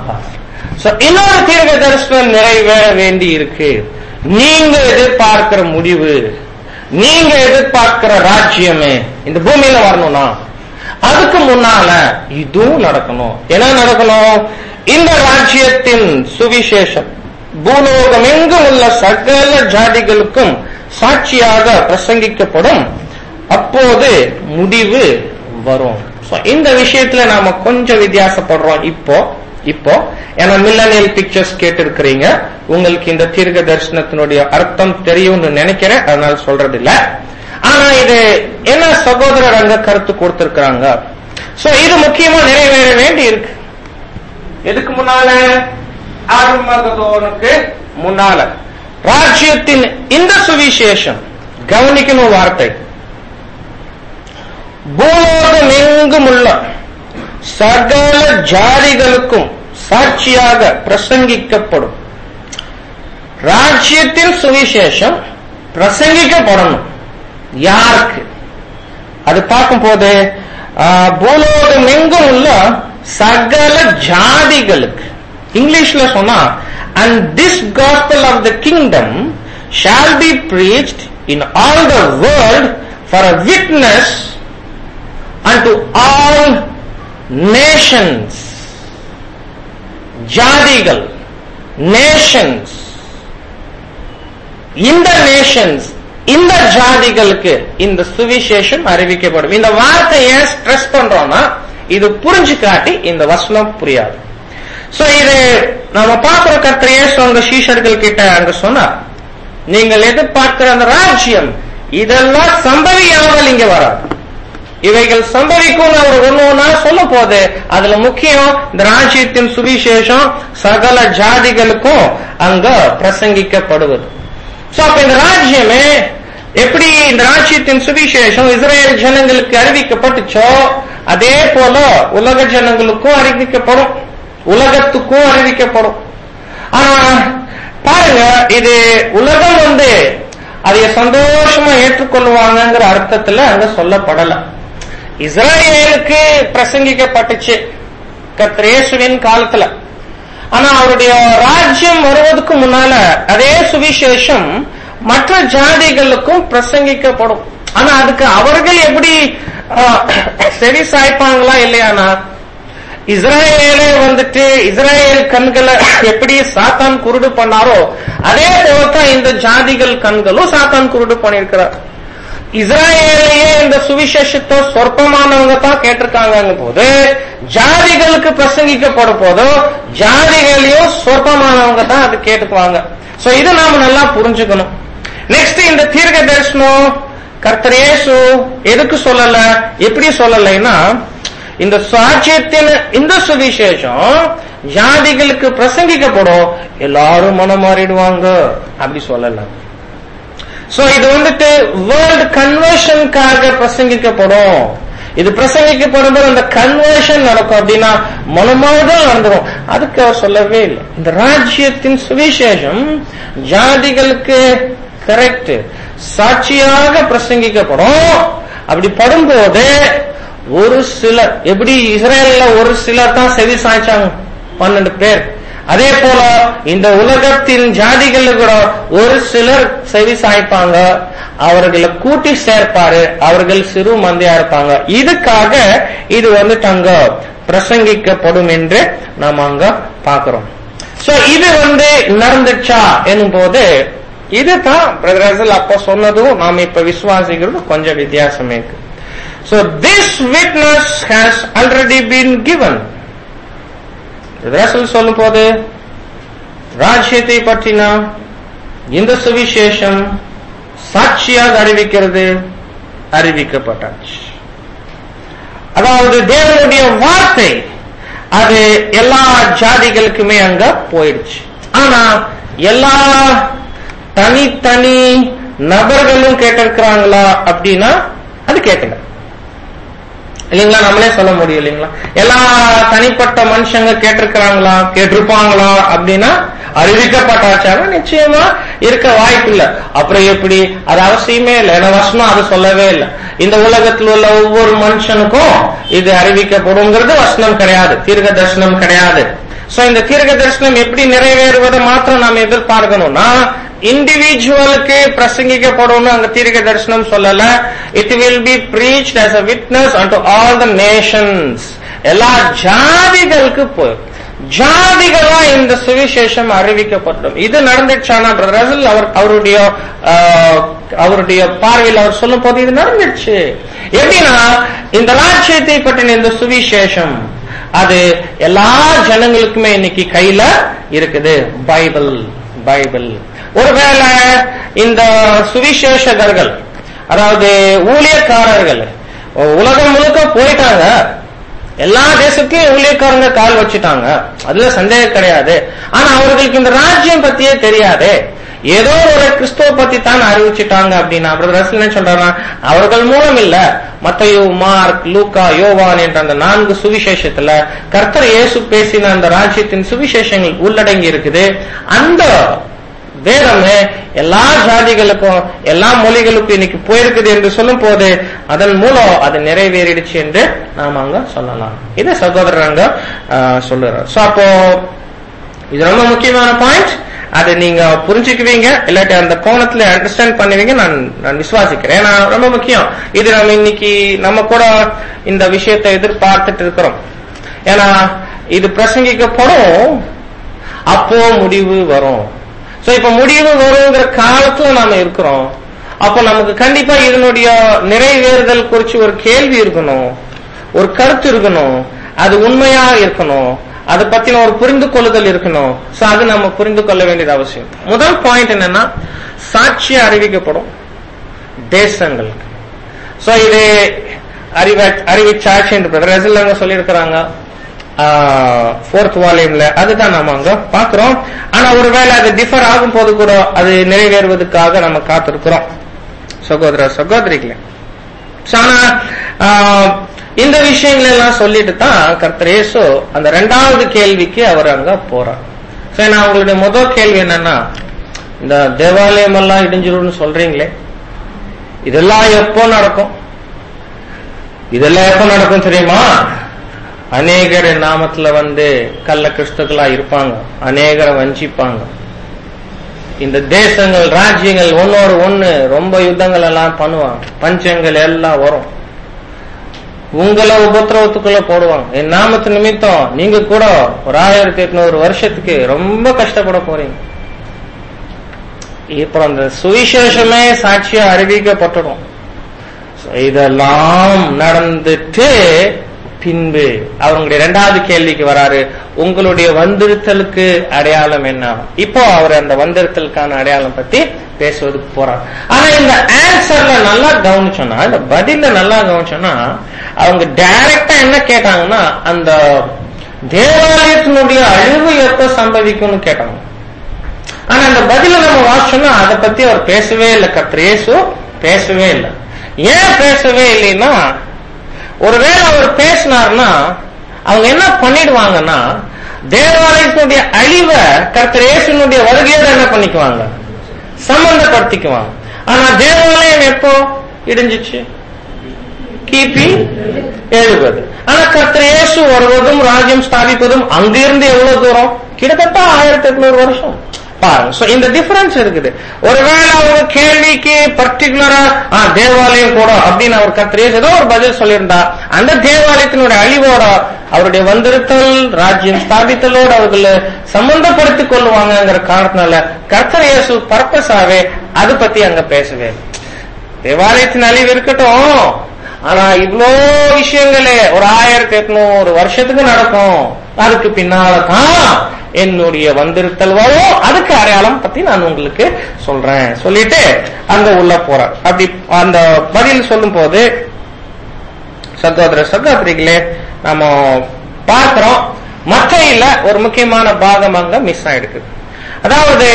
So, இன்னொரு தீர்க்க தரிசனம் நிறைவேற வேண்டி இருக்கு நீங்க எதிர்பார்க்கிற முடிவு நீங்க எதிர்பார்க்கிற ராஜ்யமே இந்த பூமியில வரணும்னா அதுக்கு முன்னால இதுவும் நடக்கணும் என்ன நடக்கணும் இந்த ராஜ்யத்தின் சுவிசேஷம் பூலோகம் எங்கும் உள்ள சகல ஜாதிகளுக்கும் சாட்சியாக பிரசங்கிக்கப்படும் அப்போது முடிவு வரும் So, இந்த விஷயத்துல நாம கொஞ்சம் வித்தியாசப்படுறோம் இப்போ இப்போ ஏன்னா மில்லனியல் பிக்சர்ஸ் கேட்டிருக்கிறீங்க உங்களுக்கு இந்த தீர்க்க தரிசனத்தினுடைய அர்த்தம் தெரியும்னு நினைக்கிறேன் அதனால சொல்றது இல்ல ஆனா இது என்ன சகோதரர் அங்க கருத்து கொடுத்திருக்கிறாங்க சோ இது முக்கியமா நிறைவேற வேண்டி இருக்கு எதுக்கு முன்னால ஆரம்பகதோனுக்கு முன்னால ராஜ்யத்தின் இந்த சுவிசேஷம் கவனிக்கணும் வார்த்தை பூலோகம் எங்கும் உள்ள சகல ஜாதிகளுக்கும் சாட்சியாக பிரசங்கிக்கப்படும் ராஜ்யத்தின் சுவிசேஷம் பிரசங்கிக்கப்படணும் யாருக்கு அது பார்க்கும்போது ஆஹ், பூலோகம் எங்கும் உள்ள சகல ஜாதிகளுக்கு இங்கிலீஷ்ல சொன்னா and this gospel of the kingdom shall be preached in all the world for a witness unto all nations ஜாதிகள் நேஷன்ஸ் இந்த நேஷன்ஸ் இந்த ஜாதிகளுக்கு இந்த சுவிசேஷம் அறிவிக்கப்படும் இந்த வார்த்தையை ஸ்ட்ரெஸ் பண்றோம்னா இது புரிஞ்சு காட்டி இந்த வசனம் புரியாது சோ இது நம்ம பார்க்கிற கர்த்தர் இயேசு அவங்க சீஷர்கள் கிட்ட அங்க சொன்னார் நீங்கள் எதிர்பார்க்கிற அந்த ராஜ்யம் இதெல்லாம் சம்பவியாமல் இங்க வராது இவைகள் சம்பவிக்கும் அவர் ஒண்ணு ஒண்ணா சொல்ல போது அதுல முக்கியம் இந்த ராஜ்யத்தின் சுவிசேஷம் சகல ஜாதிகளுக்கும் அங்க பிரசங்கிக்கப்படுவது சோ அப்ப இந்த ராஜ்யமே எப்படி இந்த ராஜ்யத்தின் சுவிசேஷம் இஸ்ரேல் ஜனங்களுக்கு அறிவிக்கப்பட்டுச்சோ அதே போல உலக ஜனங்களுக்கும் அறிவிக்கப்படும் உலகத்துக்கும் அறிவிக்கப்படும் ஆனா பாருங்க இது உலகம் வந்து அதை சந்தோஷமா ஏற்றுக்கொள்வாங்கங்கிற அர்த்தத்துல அங்க சொல்லப்படல இஸ்ரேலுக்கு பிரசங்கிக்கப்பட்டுச்சு கர்த்தர் இயேசுவின் காலத்துல ஆனா அவருடைய ராஜ்யம் வருவதற்கு முன்னால அதே சுவிசேஷம் மற்ற ஜாதிகளுக்கும் பிரசங்கிக்கப்படும் ஆனா அதுக்கு அவர்கள் எப்படி ஆஹ், செவி சாய்ப்பாங்களா இல்லையானா இஸ்ரேலே வந்துட்டு இஸ்ரேல் கண்களை எப்படி சாத்தான் குருடு பண்ணாரோ அதே போலதான் இந்த ஜாதிகள் கண்களும் சாத்தான் குருடு பண்ணியிருக்கிறார் இஸ்ராயேலையே இந்த சுவிசேஷத்தை சொற்பமானவங்க தான் கேட்டிருக்காங்க போது ஜாதிகளுக்கு பிரசங்கிக்கப்படும் போதோ ஜாதிகளையும் சொற்பமானவங்க தான் அது கேட்டுக்குவாங்க சோ இதை நாம நல்லா புரிஞ்சுக்கணும் நெக்ஸ்ட் இந்த தீர்க்க தரிசனம் கர்த்தர் இயேசு எதுக்கு சொல்லல எப்படி சொல்லலைன்னா இந்த சாட்சியத்தின் இந்த சுவிசேஷம் ஜாதிகளுக்கு பிரசங்கிக்கப்படும் எல்லாரும் மனம் மாறிடுவாங்க அப்படி சொல்லலாம் சோ இது வந்துட்டு வேர்ல்ட் கன்வர்ஷனுக்காக பிரசங்கிக்கப்படும் இது பிரசங்கிக்கப்படும் போது அந்த கன்வர்ஷன் நடக்கும் அப்படின்னா மனமாதான் நடந்துரும் அதுக்கு அவர் சொல்லவே இல்லை இந்த ராஜ்யத்தின் சுவிசேஷம் ஜாதிகளுக்கு கரெக்ட் சாட்சியாக பிரசங்கிக்கப்படும் அப்படி படும்போது ஒரு சிலர் எப்படி இஸ்ரேல்ல ஒரு சிலர் தான் செவி சாய்ச்சாங்க பன்னெண்டு பேர் அதே போல இந்த உலகத்தின் ஜாதிகள் கூட ஒரு சிலர் செவி சாய்ப்பாங்க அவர்களை கூட்டி சேர்ப்பாரு அவர்கள் சிறு மந்தையா இருப்பாங்க இதுக்காக இது வந்துட்டு அங்க பிரசங்கிக்கப்படும் என்று நாம் அங்க பாக்குறோம் சோ இது வந்து நடந்துச்சா எனும் போது இதுதான் பிரதர் அப்ப சொன்னதும் நாம இப்ப விசுவாசிக்கிறதும் கொஞ்சம் வித்தியாசமே இருக்கு So this witness has already been given. Russell சொல்லும் போது ராஜ்யத்தை பற்றின இந்த சுவிசேஷம் சாட்சியாக அறிவிக்கிறது அறிவிக்கப்பட்டாச்சு அதாவது தேவனுடைய வார்த்தை அது எல்லா ஜாதிகளுக்குமே அங்க போயிடுச்சு ஆனா எல்லா தனித்தனி நபர்களும் கேட்டிருக்கிறாங்களா அப்படின்னா அது கேட்கல இல்லைங்களா நம்மளே சொல்ல முடியும் இல்லைங்களா எல்லா தனிப்பட்ட மனுஷங்க கேட்டிருக்கிறாங்களா கேட்டிருப்பாங்களா அப்படின்னா அறிவிக்கப்பட்டாச்சானா நிச்சயமா இருக்க வாய்ப்பு இல்ல அப்புறம் எப்படி அது அவசியமே இல்லை ஏன்னா வசனம் அது சொல்லவே இல்லை இந்த உலகத்தில் உள்ள ஒவ்வொரு மனுஷனுக்கும் இது அறிவிக்கப்படுங்கிறது வசனம் கிடையாது தீர்க்க தரிசனம் கிடையாது சோ இந்த தீர்க்க தரிசனம் எப்படி நிறைவேறுவதை மாத்திரம் நாம் எதிர்பார்க்கணும்னா இண்டிவிஜுவலுக்கு பிரசங்கிக்கப்படும் அங்க தீர்க்க தரிசனம் சொல்லல it will be preached as a witness unto all the nations எல்லா ஜாதிகளுக்கு போய் ஜாதிகளா இந்த சுவிசேஷம் அறிவிக்கப்படும் இது நடந்துச்சானா பிரதர் அவர் அவருடைய ஆஹ், அவருடைய பார்வையில் அவர் சொல்லும் போது இது நடந்துச்சு எப்படின்னா இந்த ராஜ்யத்தை பற்றின இந்த சுவிசேஷம் அது எல்லா ஜனங்களுக்குமே இன்னைக்கு கையில இருக்குது பைபிள் பைபிள் ஒருவேளை இந்த சுவிசேஷகர்கள் அதாவது ஊழியக்காரர்கள் உலகம் முழுக்க போயிட்டாங்க எல்லா தேசத்தையும் ஊழியக்காரங்க கால் வச்சுட்டாங்க அதுல சந்தேகம் கிடையாது ஆனா அவர்களுக்கு இந்த ராஜ்யம் பத்தியே தெரியாது ஏதோ ஒரு கிறிஸ்துவ பத்தி தான் அறிவிச்சிட்டாங்க அப்படின்னா பிரதர் ரசல் என்ன சொல்றாருன்னா அவர்கள் மூலம் இல்ல மத்தையோ மார்க் லூக்கா யோவான் என்ற அந்த நான்கு சுவிசேஷத்துல கர்த்தர் இயேசு பேசின அந்த ராஜ்யத்தின் சுவிசேஷங்கள் உள்ளடங்கி இருக்குது அந்த வேதமே எல்லா ஜாதிகளுக்கும் எல்லா மொழிகளுக்கும் இன்னைக்கு போயிருக்குது என்று சொல்லும் போது அதன் மூலம் அது நிறைவேறிடுச்சு என்று நாம அங்க சொல்லலாம் இதை சகோதரர் அங்க ஆஹ், சொல்லுறார் சோ அப்போ இது ரொம்ப முக்கியமான பாயிண்ட் அதை நீங்க புரிஞ்சுக்குவீங்க இல்லாட்டி அந்த கோணத்துல அண்டர்ஸ்டாண்ட் பண்ணுவீங்க நான் நான் விசுவாசிக்கிறேன் ஏன்னா ரொம்ப முக்கியம் இது நம்ம இன்னைக்கு நம்ம கூட இந்த விஷயத்தை எதிர்பார்த்துட்டு இருக்கிறோம் ஏன்னா இது பிரசங்கிக்கப்படும் அப்போ முடிவு வரும் சோ இப்ப முடிவு வருங்கிற காலத்துல நாம இருக்கிறோம் அப்போ நமக்கு கண்டிப்பா இதனுடைய நிறைவேறுதல் குறிச்சு ஒரு கேள்வி இருக்கணும் ஒரு கருத்து இருக்கணும் அது உண்மையா இருக்கணும் அதை பத்தின ஒரு புரிந்து கொள்ளுதல் இருக்கணும் சோ அது நம்ம புரிந்து கொள்ள வேண்டியது அவசியம் முதல் பாயிண்ட் என்னன்னா சாட்சியா அறிவிக்கப்படும் தேசங்களுக்கு சோ இது அறிவ அறிவிச்சாட்சி என்று ரெசல்ல சொல்லியிருக்கிறாங்க ஃபோர்த் வால்யூம்ல அதுதான் நாம அங்க பாக்குறோம் ஆனா ஒருவேளை அது டிஃபர் ஆகும் போது கூட அது நிறைவேறுவதற்காக நம்ம காத்திருக்கிறோம் சகோதர சகோதரிகளே So, ஆனா ஆஹ், இந்த விஷயங்கள் எல்லாம் சொல்லிட்டு தான் கர்த்தர் இயேசு அந்த ரெண்டாவது கேள்விக்கு அவர் அங்க போறார் சரி நான் உங்களுடைய முதல் கேள்வி என்னன்னா இந்த தேவாலயம் எல்லாம் இடிஞ்சிரும்னு சொல்றீங்களே இதெல்லாம் எப்போ நடக்கும் இதெல்லாம் எப்போ நடக்கும் தெரியுமா அநேகர் என் நாமத்துல வந்து கள்ள கிறிஸ்துக்களா இருப்பாங்க அநேகரை வஞ்சிப்பாங்க இந்த தேசங்கள் ராஜ்யங்கள் ஒன்னோடு ஒண்ணு ரொம்ப யுத்தங்கள் எல்லாம் பண்ணுவாங்க பஞ்சங்கள் எல்லாம் வரும் உங்களை உபத்திரவத்துக்குள்ள போடுவாங்க என் நாமத்து நிமித்தம் நீங்க கூட ஒரு ஆயிரத்தி எட்நூறு வருஷத்துக்கு ரொம்ப கஷ்டப்பட போறீங்க இப்போ அந்த சுவிசேஷமே சாட்சியா அறிவிக்கப்பட்டுடும் So, இதெல்லாம் நடந்துட்டு பின்பு அவங்களுடைய இரண்டாவது கேள்விக்கு வராரு உங்களுடைய வந்திருத்தலுக்கு அடையாளம் என்ன இப்போ அவர் அந்த வந்திருத்தலுக்கான அடையாளம் பத்தி பேசுவதுக்கு போறார் ஆனா இந்த ஆன்சர்ல நல்லா கவனிச்சோம்னா இந்த பதில நல்லா கவனிச்சோம்னா அவங்க டைரக்டா என்ன கேட்டாங்கன்னா அந்த தேவாலயத்தினுடைய அழிவு எப்ப சம்பவிக்கும்னு கேட்டாங்க ஆனா அந்த பதில நம்ம வாசிச்சோம்னா அதை பத்தி அவர் பேசவே இல்லை கர்த்தர் இயேசு பேசவே இல்லை ஏன் பேசவே இல்லைன்னா ஒருவேளை அவர் பேசினார்னா அவங்க என்ன பண்ணிடுவாங்கன்னா தேவாலயத்தினுடைய அழிவை கர்த்தர் இயேசுனுடைய வருகையோட என்ன பண்ணிக்குவாங்க சம்பந்தப்படுத்திக்குவாங்க ஆனா தேவாலயம் எப்போ இடிஞ்சிச்சு கிபி எழுபது ஆனா கர்த்தர் இயேசு வருவதும் ராஜ்யம் ஸ்தாபிப்பதும் அங்கிருந்து எவ்வளவு தூரம் கிட்டத்தட்ட ஆயிரத்தி எட்நூறு வருஷம் பாருங்க So, இந்த டிஃபரன்ஸ் இருக்குது ஒருவேளை அவங்க கேள்விக்கு பர்டிகுலரா தேவாலயம் கூட அப்படின்னு அவர் கர்த்தர் இயேசு ஏதோ ஒரு பதில் சொல்லியிருந்தா அந்த தேவாலயத்தினுடைய அழிவோட அவருடைய வந்திருத்தல் ராஜ்யம் ஸ்தாபித்தலோடு அவர்களை சம்பந்தப்படுத்திக் கொள்வாங்கங்கிற காரணத்தினால கர்த்தர் இயேசு பர்பஸாவே அது பத்தி அங்க பேசவே இல்லை. தேவாலயத்தின் அழிவு இருக்கட்டும் ஆனா இவ்வளோ விஷயங்களே ஒரு ஆயிரத்தி எட்நூறு வருஷத்துக்கு நடக்கும் அதுக்கு பின்னால தான் என்னுடைய வந்திருத்தல் வரும் அதுக்கு அடையாளம் பத்தி நான் உங்களுக்கு சொல்றேன் சொல்லிட்டு அங்க உள்ள போறேன் அப்படி அந்த பதில் சொல்லும் போது சகோதர சகோதரிகளே நம்ம பார்க்கிறோம் மற்றையில ஒரு முக்கியமான பாகம் அங்க மிஸ் ஆயிடுக்கு அதாவது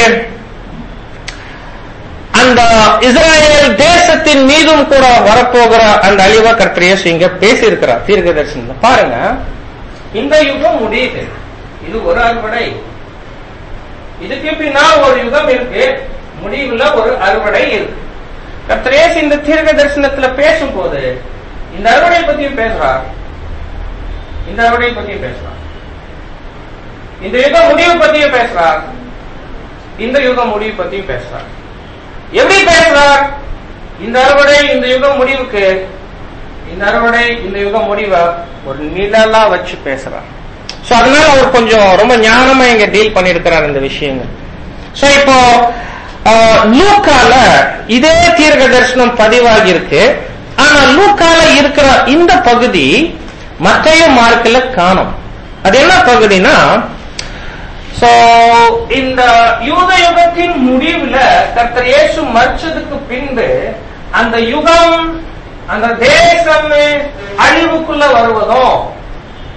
அந்த இஸ்ராயேல் தேசத்தின் மீதும் கூட வரப்போகிற அந்த அழிவ கர்த்தரியேசு இங்க பேசி இருக்கிறார் தீர்க்க தரிசனத்துல பாருங்க இந்த யுகம் முடியுது இது ஒரு அறுவடை இதுக்கு பின்னால் ஒரு யுகம் இருக்கு முடிவுல ஒரு அறுவடை இருக்கு கர்த்தரேசு இந்த தீர்க்க தரிசனத்துல பேசும்போது இந்த அறுவடை பத்தியும் பேசுறார் இந்த அறுவடை பத்தியும் பேசுறார் இந்த யுகம் முடிவு பத்தியும் பேசுறார் இந்த யுகம் முடிவு பத்தியும் பேசுறார் எப்படி பேசுறார் இந்த அறுவடை இந்த யுகம் முடிவுக்கு இந்த அறுவடை இந்த யுகம் முடிவை ஒரு நிழலா வச்சு பேசுறார் சோ அதனால அவர் கொஞ்சம் ரொம்ப ஞானமா இங்க டீல் பண்ணிருக்கிறார் இந்த விஷயங்கள் சோ இப்போ ஆஹ், லூக்கால இதே தீர்க்க தரிசனம் பதிவாகி இருக்கு ஆனா லூக்கால இருக்கிற இந்த பகுதி மற்றையும் மார்க்கில் காணும் அது என்ன பகுதினா சோ இந்த யூத யுகத்தின் முடிவுல கர்த்தர் இயேசு மறிச்சதுக்கு பின்பு அந்த யுகம் அந்த தேசம் அழிவுக்குள்ள வருவதும்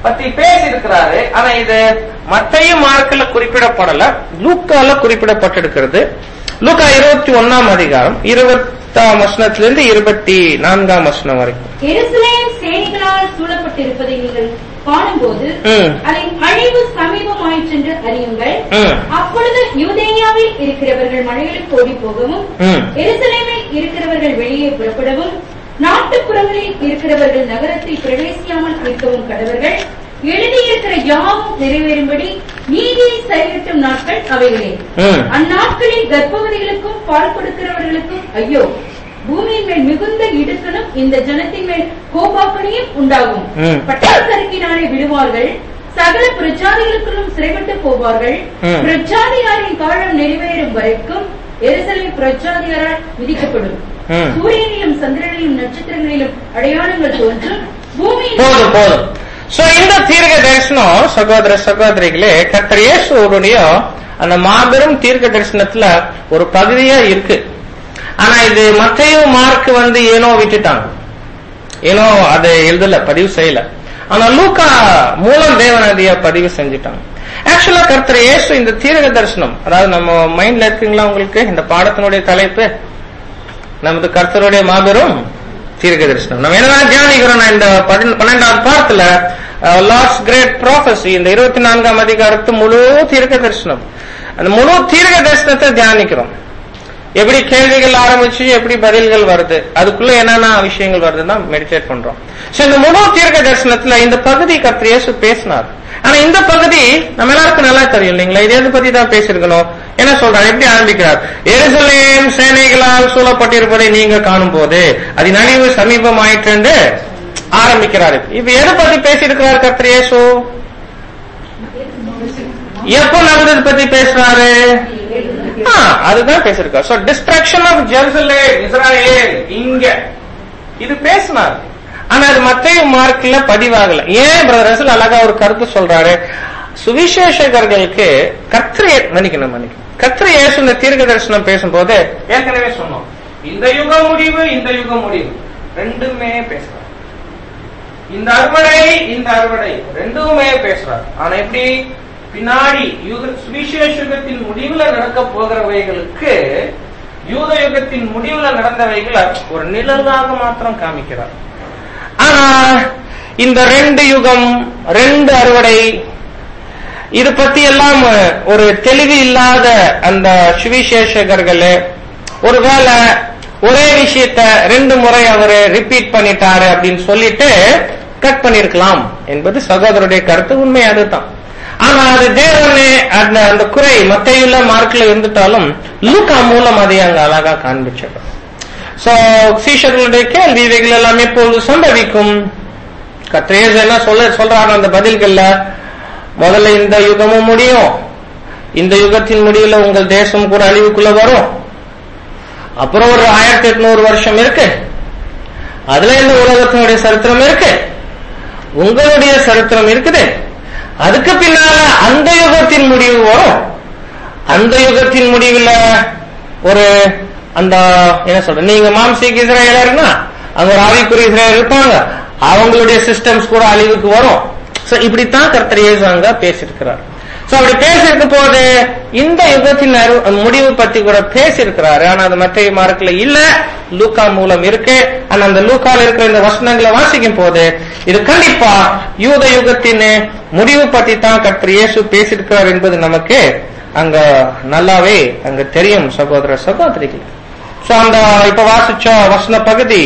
பத்தி பேசி இருக்கிறாரு ஆனா இது மத்தையும் மார்க்ல குறிப்பிடப்படல லூக்கால குறிப்பிடப்பட்டிருக்கிறது லூக்கா இருபத்தி ஒன்னாம் அதிகாரம் இருபத்தாம் வசனத்திலிருந்து இருபத்தி நான்காம் வசனம் வரைக்கும் எருசலேம் சேனைகளால் சூழப்பட்டிருப்பதை நீங்கள் காணும்போது ம். அதன் அழிவு சமீபமாயிற்றென்று அறியுங்கள் ம். அப்பொழுது யூதேயாவில் இருக்கிறவர்கள் மலைகளுக்கு ஓடி போகவும் ம். எருசலேமில் இருக்கிறவர்கள் வெளியே புறப்படவும் நாட்டுப்புறங்களில் இருக்கிறவர்கள் நகரத்தில் பிரவேசியாமல் இருக்கவும் கடவர்கள் எழுதியிருக்கிற யாவும் நிறைவேறும்படி நீதியை சரிகட்டும் நாட்கள் அவைகளே ம். அந்நாட்களில் கர்ப்பவதிகளுக்கும் பால் கொடுக்கிறவர்களுக்கும் ஐயோ பூமியின் மேல் மிகுந்த இடுக்கணும் இந்த ஜனத்தின் மேல் கோபாக்கணியும் உண்டாகும் ம். பட்டாசருக்கினாலே விடுவார்கள் சகல பிரஜாதிகளுக்குள்ளும் சிறைப்பட்டு போவார்கள் ம். பிரஜாதியாரின் காலம் நிறைவேறும் வரைக்கும் எருசலேம் பிரஜாதியாரால் விதிக்கப்படும் ம். சூரியனிலும் சந்திரனிலும் நட்சத்திரங்களிலும் அடையாளங்கள் தோன்றும் பூமியின் போதும் போதும் சோ இந்த தீர்க்க தரிசனம் சகோதர சகோதரிகளே கர்த்தர் இயேசுடைய அந்த மாபெரும் தீர்க்க தரிசனத்துல ஒரு பகுதியா இருக்கு ஆனா இது மத்தையும் மார்க் வந்து ஏனோ விட்டுட்டாங்க ஏனோ அதை எழுதல பதிவு செய்யல ஆனா லூக்கா மூலம் தேவநதிய பதிவு செஞ்சுட்டாங்க ஆக்சுவலா கர்த்தர் இயேசு இந்த தீர்க்க தரிசனம் அதாவது நம்ம மைண்ட்ல இருக்குங்களா உங்களுக்கு இந்த பாடத்தினுடைய தலைப்பு நமது கர்த்தருடைய மாபெரும் தீர்க்க தரிசனம் நம்ம என்ன தியானிக்கிறோம் நான் இந்த பதின- பன்னெண்டாவது பாடத்துல லாஸ்ட் கிரேட் ப்ராஃபஸி இந்த இருபத்தி நான்காம் அதிகாரத்து முழு தீர்க்க தரிசனம் அந்த முழு தீர்க்க தரிசனத்தை தியானிக்கிறோம் எப்படி கேள்விகள் ஆரம்பிச்சு எப்படி பதில்கள் வருது அதுக்குள்ள என்னென்ன விஷயங்கள் வருதுன்னா மெடிடேட் பண்றோம் சோ இந்த முழு தீர்க்க தரிசனத்துல இந்த பகுதி கர்த்தர் இயேசு பேசினார் ஆனா இந்த பகுதி நம்ம எல்லாருக்கும் நல்லா தெரியும் இல்லைங்களா இது எதை பத்தி தான் பேசியிருக்கணும் என்ன சொல்றாரு எப்படி ஆரம்பிக்கிறார் எருசலேம் சேனைகளால் சூழப்பட்டிருப்பதை நீங்க காணும் போது அதன் அழிவு சமீபம் ஆயிற்று ஆரம்பிக்கிறாரு இப்ப எதை பத்தி பேசியிருக்கிறார் கர்த்தர் இயேசு எப்போ நடந்தது பத்தி பேசுறாரு ஆ, அதுதான் பேசிருக்கார் so destruction of Jerusalem Israel இங்க இது பேசினார் ஆனா அது மத்திய மார்க்ல பதிவாகல ஏன் பிரதர் ரசல் அழகா ஒரு கருத்து சொல்றாரு சுவிசேஷகர்களுக்கு கத்திரிய மன்னிக்கணும் மன்னிக்கணும் கத்திரி இயேசு இந்த தீர்க்க தரிசனம் பேசும்போது ஏற்கனவே சொன்னோம் இந்த யுக முடிவு இந்த யுக முடிவு ரெண்டுமே பேசுறாரு இந்த அறுவடை இந்த அறுவடை ரெண்டுமே பேசுறார் ஆனா எப்படி பின்னாடி யுக சுவிசேஷ யுகத்தின் முடிவுல நடக்க போகிறவைகளுக்கு யூத யுகத்தின் முடிவுல நடந்தவைகளை ஒரு நிழலாக மாத்திரம் காமிக்கிறார் ஆனா இந்த ரெண்டு யுகம் ரெண்டு அறுவடை இது பத்தி எல்லாம் ஒரு தெளிவு இல்லாத அந்த சுவிசேஷகர்கள் ஒருவேளை ஒரே விஷயத்த ரெண்டு முறை அவரு ரிப்பீட் பண்ணிட்டாரு அப்படின்னு சொல்லிட்டு கட் பண்ணிருக்கலாம் என்பது சகோதரருடைய கருத்து உண்மை அதுதான் ஆனா அது தேவனே அந்த அந்த குறை மத்தையுள்ள மார்க்ல இருந்துட்டாலும் லூக்கா மூலம் அதை அங்க அழகா காண்பிச்சிடும் சோ சீஷர்களுடைய கேள்வி இவைகள் எல்லாமே இப்பொழுது சம்பவிக்கும் கத்திரேஸ் என்ன சொல்ல சொல்றாரு அந்த பதில்கள்ல முதல்ல இந்த யுகமும் முடியும் இந்த யுகத்தின் முடிவுல உங்கள் தேசம் கூட அழிவுக்குள்ள வரும் அப்புறம் ஒரு ஆயிரத்தி எட்நூறு வருஷம் இருக்கு அதுல இந்த உலகத்தினுடைய சரித்திரம் இருக்கு உங்களுடைய சரித்திரம் இருக்குது அதுக்கு பின்னால அந்த யுகத்தின் முடிவு வரும் அந்த யுகத்தின் முடிவுல ஒரு அந்த என்ன சொல்ற நீங்க மாம்சீக இஸ்ரேலர்னா அங்க ஒரு ஆவிக்குரிய இஸ்ரேல் இருப்பாங்க அவங்களுடைய சிஸ்டம்ஸ் கூட அழிவுக்கு வரும் சோ இப்படித்தான் கர்த்தர் இயேசு அங்க பேசியிருக்கிறார் சோ அப்படி பேசியிருக்கும் போது இந்த யுகத்தின் அரு- முடிவு பத்தி கூட பேசியிருக்கிறாரு ஆனா அது மற்ற மார்க்ல இல்ல லூக்கா மூலம் இருக்கு ஆனா அந்த லூக்கால இருக்கிற இந்த வசனங்களை வாசிக்கும் போது இது கண்டிப்பா யூத யுகத்தின் முடிவு பத்தி தான் கர்த்தர் இயேசு பேசியிருக்கிறார் என்பது நமக்கு அங்க நல்லாவே அங்க தெரியும் சகோதர சகோதரிகள் சோ அந்த இப்ப வாசிச்ச வசன பகுதி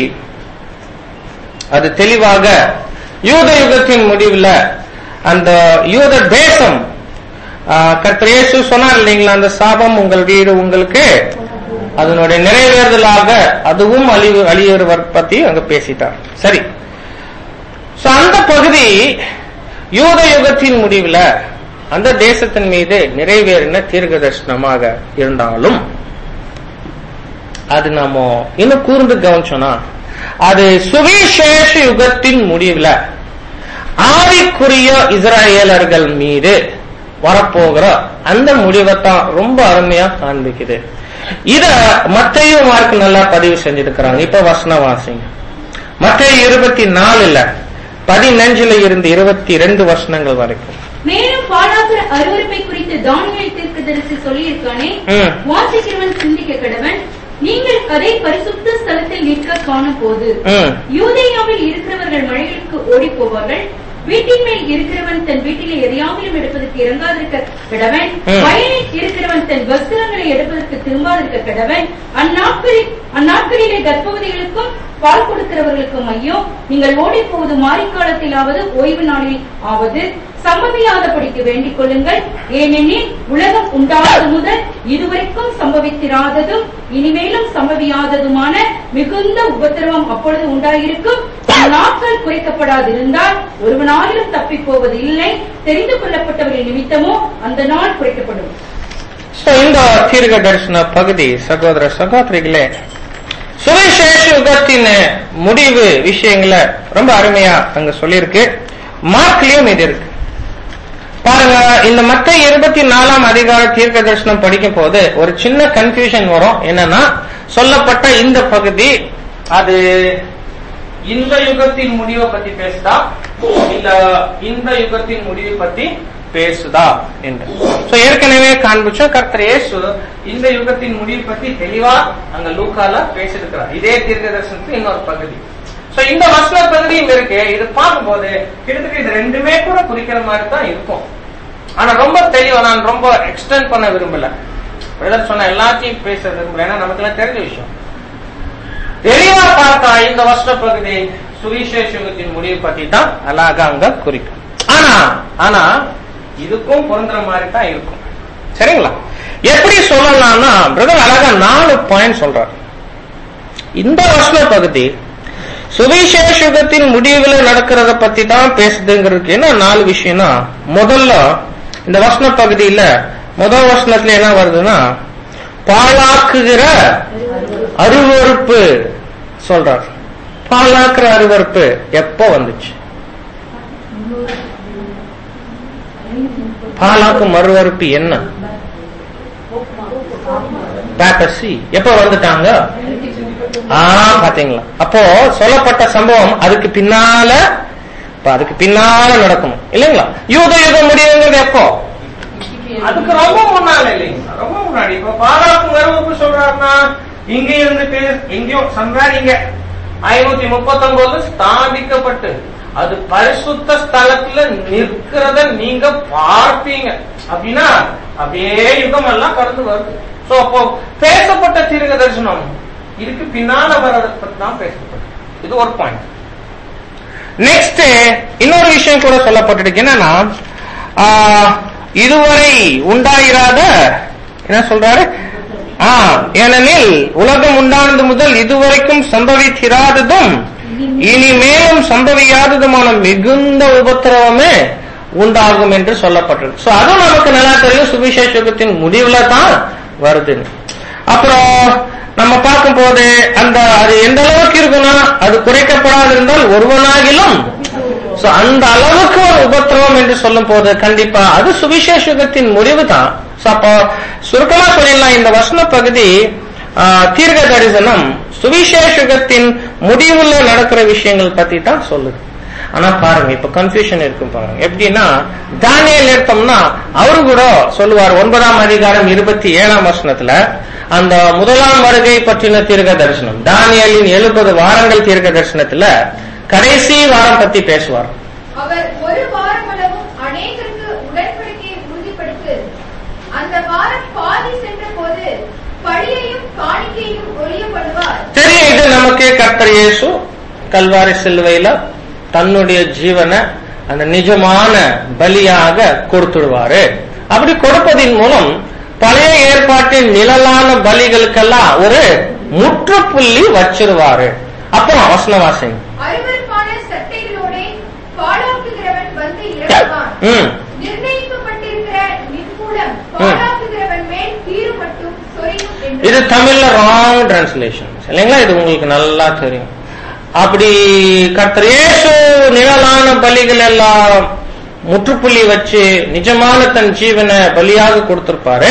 அது தெளிவாக யூத யுகத்தின் முடிவுல அந்த யூத தேசம் ஆஹ், கர்த்தர் இயேசு சொன்னார் இல்லைங்களா அந்த சாபம் உங்கள் வீடு உங்களுக்கு அதனுடைய நிறைவேறுதலாக அதுவும் அழிவு அழியுறவர் பத்தி அங்க பேசிட்டார் சரி சோ அந்த பகுதி யூத யுகத்தின் முடிவுல அந்த தேசத்தின் மீது நிறைவேறின தீர்க்க தரிசனமாக இருந்தாலும் அது நாம இன்னும் கூர்ந்து கவனிச்சோம்னா அது சுவிசேஷ யுகத்தின் முடிவுல ஆவிக்குரிய இஸ்ராயேலர்கள் மீது வரப்போகிற அந்த முடிவை தான் ரொம்ப அருமையா காண்பிக்குது இத மத்தையும் மார்க் நல்லா பதிவு செஞ்சிருக்கிறாங்க இப்ப வசன வாசிங்க மத்திய இருபத்தி நாலுல பதினஞ்சுல இருந்து இருபத்தி ரெண்டு வருஷங்கள் வரைக்கும் மேலும் பாழாக்கிற அருவருப்பை குறித்து தானியல் தீர்க்கதரிசி சொல்லியிருக்கானே ம். வாசிக்கிறவன் சிந்திக்க கடவன் நீங்கள் அதை பரிசுத்த ஸ்தலத்தில் நிற்க காணும் போது ம். யூதேயாவில் இருக்கிறவர்கள் மழைகளுக்கு ஓடி போவார்கள் வீட்டின் மேல் இருக்கிறவன் தன் வீட்டிலே எதையாவது எடுப்பதற்கு இறங்காதிருக்க கடவன் ம். வயலில் இருக்கிறவன் தன் வஸ்திரங்களை எடுப்பதற்கு திரும்பாதிருக்க கடவன் அந்நாட்களில் அந்நாட்களிலே கர்ப்பவதிகளுக்கும் பால் கொடுக்கிறவர்களுக்கும் ஐயோ நீங்கள் ஓடி போவது மாரிக்காலத்திலாவது ஓய்வு நாளில் ஆவது சம்பவியாதபடிக்கு வேண்டிக் கொள்ளுங்கள் ஏனெனில் உலகம் உண்டானது முதல் இதுவரைக்கும் சம்பவித்திராததும் இனிமேலும் சம்பவியாததுமான மிகுந்த உபத்திரவம் அப்பொழுது உண்டாயிருக்கும் நாட்கள் குறைக்கப்படாதிருந்தால் ஒருவனாலும் தப்பிப் போவது இல்லை தெரிந்து கொள்ளப்பட்டவர்கள் நிமித்தமோ அந்த நாள் குறைக்கப்படும் So, இந்த தீர்க்க தரிசன பகுதி சகோதர சகோதரிகளே சுவிசேஷ யுகத்தின் முடிவு விஷயங்களை ரொம்ப அருமையா அங்க சொல்லியிருக்கு மார்க்லயும் இது இருக்கு பாருங்க இந்த மத்த இருபத்தி நாலாம் அதிகார தீர்க்க தரிசனம் படிக்கும் போது ஒரு சின்ன கன்ஃபியூஷன் வரும் என்னன்னா சொல்லப்பட்ட இந்த பகுதி அது இந்த யுகத்தின் முடிவை பத்தி பேசுதா இல்ல இந்த யுகத்தின் முடிவை பத்தி பேசுதா என்று சோ ஏற்கனவே காண்பிச்சோம் கர்த்தர் இயேசு இந்த யுகத்தின் முடிவை பத்தி தெளிவா அங்க லூக்கால பேசியிருக்கிறார் இதே தீர்க்க தரிசனத்துக்கு இன்னொரு பகுதி சோ இந்த வசன பகுதியும் இருக்கு இது பார்க்கும்போது கிட்டத்தட்ட இது ரெண்டுமே கூட குறிக்கிற மாதிரி தான் இருக்கும் ஆனா ரொம்ப தெளிவா நான் ரொம்ப எக்ஸ்டெண்ட் பண்ண விரும்பல பிரதர் சொன்ன எல்லாத்தையும் பேச விரும்பல ஏன்னா நமக்கு எல்லாம் தெரிஞ்ச விஷயம் தெளிவா பார்த்தா இந்த வருஷ பகுதி சுவிசேஷ யுகத்தின் முடிவு பத்தி தான் அழகா அங்க குறிக்கும் ஆனா ஆனா இதுக்கும் பொருந்துற மாதிரி தான் இருக்கும் சரிங்களா எப்படி சொல்லலாம்னா பிரதர் அழகா நாலு பாயிண்ட் சொல்றார் இந்த வருஷ பகுதி சுவிசேஷ யுகத்தின் முடிவுல நடக்கிறத பத்தி தான் பேசுதுங்கிறதுக்கு என்ன நாலு விஷயம்னா முதல்ல இந்த வசன பகுதியில முதல் வசனத்துல என்ன வருதுன்னா பாழாக்குகிற அருவறுப்பு சொல்றார் பாழாக்குற அருவறுப்பு எப்போ வந்துச்சு பாலாக்கும் அருவறுப்பு என்ன பேப்பசி எப்ப வந்துட்டாங்க ஆ பாத்தீங்களா அப்போ சொல்லப்பட்ட சம்பவம் அதுக்கு பின்னால இப்ப அதுக்கு பின்னால நடக்கணும் இல்லைங்களா யூத யுகம் முடியுங்கிறது எப்போ அதுக்கு ரொம்ப முன்னால இல்லைங்களா ரொம்ப முன்னாடி இப்ப பாலாக்கும் அருவறுப்பு சொல்றாருன்னா இங்க இருந்து பே- எங்கேயும் சம்வேர் இங்க ஐநூத்தி முப்பத்தி ஒன்பது ஸ்தாபிக்கப்பட்டு அது பரிசுத்த ஸ்தலத்துல நிற்கிறத நீங்க பார்ப்பீங்க அப்படின்னா அப்படியே யுகம் எல்லாம் கடந்து வருது சோ அப்போ பேசப்பட்ட தீர்க்க தரிசனம் இதுக்கு பின்னால வர்றதை பத்தி தான் பேசப்பட்டது இது ஒரு பாயிண்ட் நெக்ஸ்ட் இன்னொரு விஷயம் கூட சொல்லப்பட்டிருக்கு என்னன்னா ஆ, இதுவரை உண்டாயிராத என்ன சொல்றாரு ஆ, ஏனெனில் உலகம் உண்டானது முதல் இதுவரைக்கும் சம்பவித்திராததும் இனிமேலும் சம்பவியாததுமான மிகுந்த உபத்திரவமே உண்டாகும் என்று சொல்லப்பட்டிருக்கு சோ அதுவும் நமக்கு நல்லா தெரியும் சுவிசேஷ யுகத்தின் முடிவுல தான் வருதுன்னு அப்புறம் நம்ம பார்க்கும் போது அந்த அது எந்த அளவுக்கு இருக்குன்னா அது குறைக்கப்படாதிருந்தால் ஒருவனாகிலும் So, அந்த அளவுக்கு ஒரு உபத்திரவம் என்று சொல்லும் போது கண்டிப்பா அது சுவிசேஷ யுகத்தின் முடிவு தான் So, அப்போ சுருக்கமா சொல்லிடலாம் இந்த வசன பகுதி ஆ, தீர்க்க தரிசனம் சுவிசேஷ யுகத்தின் முடிவுல நடக்கிற விஷயங்கள் பத்தி தான் சொல்லுது ஆனா பாருங்க இப்ப கன்ஃபியூஷன் இருக்கும் பாருங்க எப்படின்னா தானியல் எடுத்தோம்னா அவரு கூட சொல்லுவார் ஒன்பதாம் அதிகாரம் இருபத்தி ஏழாம் வசனத்துல அந்த முதலாம் வருகை பற்றின தீர்க்க தரிசனம் தானியலின் எழுபது வாரங்கள் தீர்க்க தரிசனத்துல கடைசி வாரம் பத்தி பேசுவார் அவர் ஒரு வாரமளவும் அநேகருக்கு உடன்படிக்கையை உறுதிப்படுத்து அந்த வாரம் பாதி சென்ற போது பழியையும் காணிக்கையும் ஒழிய பண்ணுவார் தெரியும் இது நமக்கு கர்த்தர் இயேசு கல்வாரி சிலுவையில தன்னுடைய ஜீவனை அந்த நிஜமான பலியாக கொடுத்துடுவாரு அப்படி கொடுப்பதின் மூலம் பழைய ஏற்பாட்டின் நிழலான பலிகளுக்கெல்லாம் ஒரு முற்றுப்புள்ளி வச்சிருவாரு அப்புறம் வசனவாசன் அருவருப்பான சட்டைகளோட பாழாக்குகிறவன் வந்து இறங்குவான் ம் நிர்ணயிக்கப்பட்டிருக்கிற நிர்மூலம் பாழாக்குகிறவன் மேல் தீரு மட்டும் சொரியும் என்று இது தமிழ்ல ராங் டிரான்ஸ்லேஷன் இல்லைங்களா இது உங்களுக்கு நல்லா தெரியும் அப்படி கர்த்தர் இயேசு நிழலான பலிகள் எல்லாம் முற்றுப்புள்ளி வச்சு நிஜமான தன் ஜீவனை பலியாக கொடுத்திருப்பாரு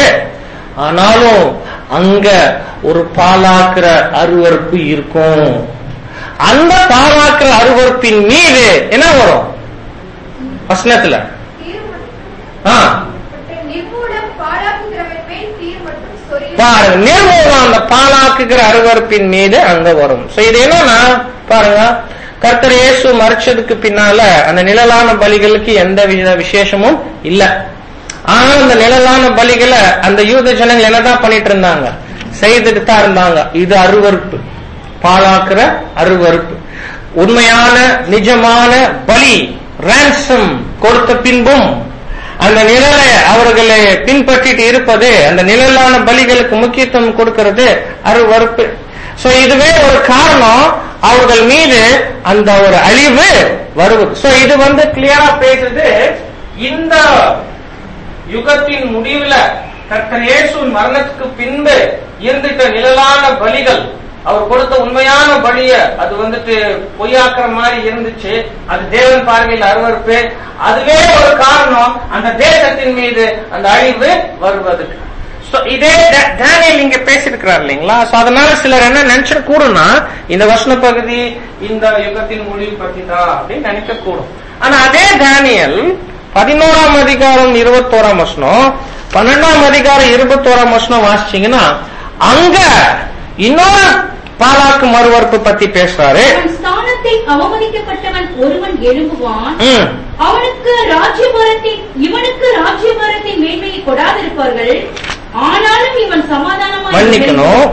ஆனாலும் அங்க ஒரு பாலாக்குற அருவருப்பு இருக்கும் அந்த பாலாக்குற அருவருப்பு அருவருப்பின் மீது என்ன வரும் வசனத்துல ஆ நிர்மூலம் பாழாக்குகிறவன் மேல் தீர் மட்டும் சொரிய பாருங்க நிர்மூலம் அந்த பாலாக்குகிற அருவருப்பின் மீது அங்க வரும் சோ இது என்னன்னா பாருங்க கர்த்தர் இயேசு மறைச்சதுக்கு பின்னால அந்த நிழலான பலிகளுக்கு எந்த வித விசேஷமும் இல்ல ஆனா அந்த நிழலான பலிகளை அந்த யூத ஜனங்கள் என்னதான் பண்ணிட்டு இருந்தாங்க செய்துட்டு தான் இருந்தாங்க இது அருவருப்பு பாழாக்குற அருவருப்பு உண்மையான நிஜமான பலி ransom கொடுத்த பின்பும் அந்த நிழலை அவர்களை பின்பற்றிட்டு இருப்பது அந்த நிழலான பலிகளுக்கு முக்கியத்துவம் கொடுக்கிறது அருவறுப்பு சோ இதுவே ஒரு காரணம் அவர்கள் மீது அந்த ஒரு அழிவு வருவது சோ இது வந்து கிளியரா பேசுது இந்த யுகத்தின் முடிவுல கர்த்தர் இயேசுவின் மரணத்துக்கு பின்பு இருந்துட்ட நிழலான பலிகள் அவர் கொடுத்த உண்மையான பலிய அது வந்துட்டு பொய்யாக்குற மாதிரி இருந்துச்சு அது தேவன் பார்வையில் அருவருப்பு அதுவே ஒரு காரணம் அந்த தேசத்தின் மீது அந்த அழிவு வருவதுக்கு So, இதே டா- டேனியல் இங்க பேசியிருக்கிறார் இல்லைங்களா சோ அதனால சிலர் என்ன நினைச்சிட கூடும்னா இந்த வசன பகுதி இந்த யுகத்தின் முடிவு பத்தி தான் அப்படின்னு நினைக்க கூடும் ஆனா அதே டேனியல் பதினோராம் அதிகாரம் இருபத்தோராம் வசனம் பன்னெண்டாம் அதிகாரம் இருபத்தோராம் வசனம் வாசிச்சீங்கன்னா அங்க இன்னொரு பாலாக்கு மறுவறுப்பு பத்தி பேசுறாரு அவன் ஸ்தானத்தில் அவமதிக்கப்பட்டவன் ஒருவன் எழும்புவான் ம், அவனுக்கு ராஜ்யபாரத்தின் இவனுக்கு ராஜ்யபாரத்தின் மேன்மையை கொடாதிருப்பார்கள் ஆனாலும் இவன் சமாதானமாக மன்னிக்கணும்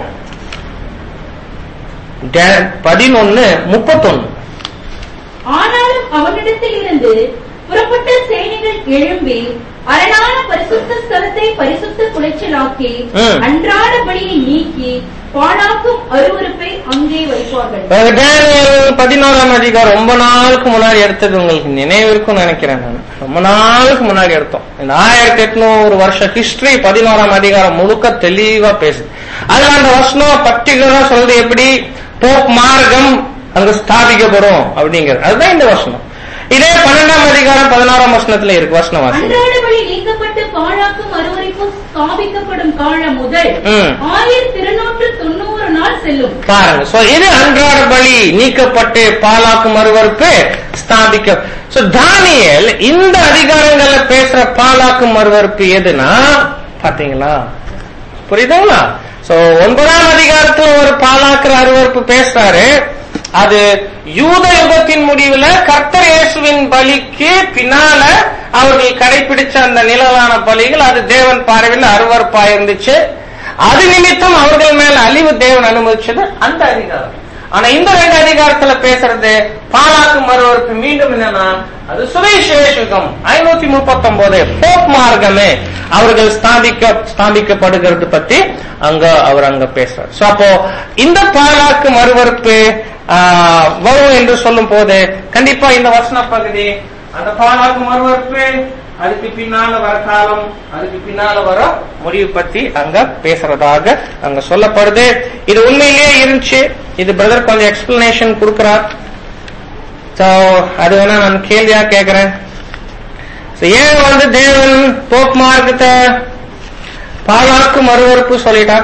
டே- பதினொன்னு முப்பத்தொன்னு ஆனாலும் அவனிடத்தில் இருந்து புறப்பட்ட சேனைகள் எழும்பி அரணான பரிசுத்த ஸ்தலத்தை பரிசுத்த குலைச்சலாக்கி ம். அன்றாட பலியை நீக்கி பாழாக்கும் அருவருப்பை அங்கே வைப்பார்கள் டேனியல் பதினோராம் அதிகாரம் ரொம்ப நாளுக்கு முன்னாடி எடுத்தது உங்களுக்கு நினைவு இருக்கும்னு நினைக்கிறேன் நான் ரொம்ப நாளுக்கு முன்னாடி எடுத்தோம் இந்த ஆயிரத்தி எட்நூறு வருஷ ஹிஸ்டரி பதினோராம் அதிகாரம் முழுக்க தெளிவா பேசுது அதுல அந்த வசனம் பர்டிகுலரா சொல்றது எப்படி போப் மார்க்கம் அங்க ஸ்தாபிக்கப்படும் அப்படிங்கிறது அதுதான் இந்த வசனம் இதே பன்னெண்டாம் அதிகாரம் பதினாறாம் வசனத்துல இருக்கு வசனம் வாசி அன்றாட பலி நீக்கப்பட்டு பாழாக்கும் அருவருப்பு ஸ்தாபிக்கப்படும் காலம் முதல் ம். ஆயிரத்தி இருநூற்று தொண்ணூறு நாள் செல்லும் பாருங்க சோ இது அன்றாட பலி நீக்கப்பட்டு பாலாக்கும் மறுவறுப்பு ஸ்தாபிக்க சோ தானியல் இந்த அதிகாரங்கள்ல பேசுற பாலாக்கும் மறுவறுப்பு எதுனா பாத்தீங்களா புரியுதுங்களா சோ ஒன்பதாம் அதிகாரத்துல ஒரு பாலாக்குற அருவறுப்பு பேசுறாரு அது யூத யுகத்தின் முடிவுல கர்த்தர் இயேசுவின் பலிக்கு பின்னால அவர்கள் கடைபிடிச்ச அந்த நிழலான பலிகள் அது தேவன் பார்வையில் அருவறுப்பா இருந்துச்சு அது நிமித்தம் அவர்கள் மேல அழிவு தேவன் அனுமதிச்சது அந்த அதிகாரம் ஆனா இந்த ரெண்டு அதிகாரத்துல பேசுறது பாலாக்கு மறுவருக்கு மீண்டும் என்னன்னா அது சுவிசேஷகம் ஐநூத்தி முப்பத்தி ஒன்பது போப் மார்க்கமே அவர்கள் ஸ்தாபிக்க ஸ்தாபிக்கப்படுகிறது பத்தி அங்க அவர் அங்க பேசுறார் சோ அப்போ இந்த பாலாக்கு மறுவறுப்பு ஆஹ், வரும் என்று சொல்லும் போது கண்டிப்பா இந்த வசன பகுதி அந்த பாலாக்கு மறுவறுப்பு அதுக்கு பின்னால வர காலம் அதுக்கு பின்னால வர முடிவு பத்தி அங்க பேசுறதாக அங்க சொல்லப்படுது இது உண்மையிலேயே இருந்துச்சு இது பிரதர் கொஞ்சம் எக்ஸ்பிளனேஷன் கொடுக்கிறார் சோ அது வேணா நான் கேள்வியா கேக்குறேன் So, ஏன் வந்து தேவன் போப் மார்க்கத்தை பாலாக்கு மறுவறுப்பு சொல்லிட்டார்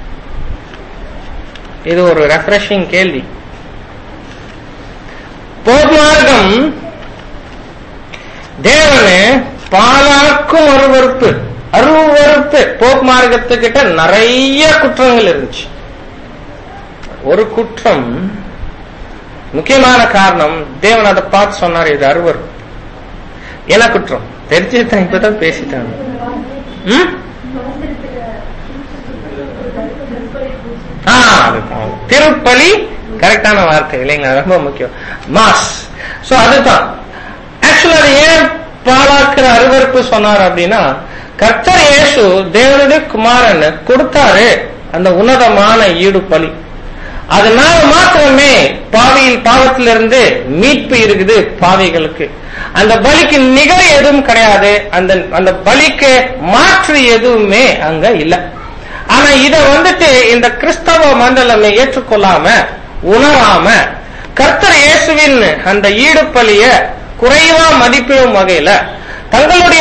இது ஒரு ரெஃப்ரெஷிங் கேள்வி போப் மார்க்கம் தேவனு பாலாக்கும் அருவறுப்பு அருவறுப்பு போப் மார்க்கத்துக்கிட்ட நிறைய குற்றங்கள் இருந்துச்சு ஒரு குற்றம் முக்கியமான காரணம் தேவன் அதை பார்த்து சொன்னார் இது அருவறுப்பு என்ன குற்றம் தெரிஞ்சுதான் இப்பதான் பேசிட்டாங்க ம்? ஆ, அதுதான். திருப்பலி கரெக்டான வார்த்தை இல்லைங்களா ரொம்ப முக்கியம் மாஸ் சோ அதுதான் ஆக்சுவலா அது ஏன் பாலாக்குற அருவருப்பு சொன்னார் அப்படின்னா கர்த்தர் இயேசு தேவனுடைய குமாரன் கொடுத்தாரு அந்த உன்னதமான ஈடு பலி அதனால மாத்திரமே பாவியில் பாவத்திலிருந்து மீட்பு இருக்குது பாவிகளுக்கு அந்த பலிக்கு நிகர் எதுவும் கிடையாது அந்த அந்த பலிக்கு மாற்று எதுவுமே அங்க இல்ல ஆனா இத வந்துட்டு இந்த கிறிஸ்தவ மண்டலமே ஏற்றுக்கொள்ளாம உணராம கர்த்தர் இயேசுவின் அந்த ஈடு பலிய குறைவா மதிப்பிடும் வகையில தங்களுடைய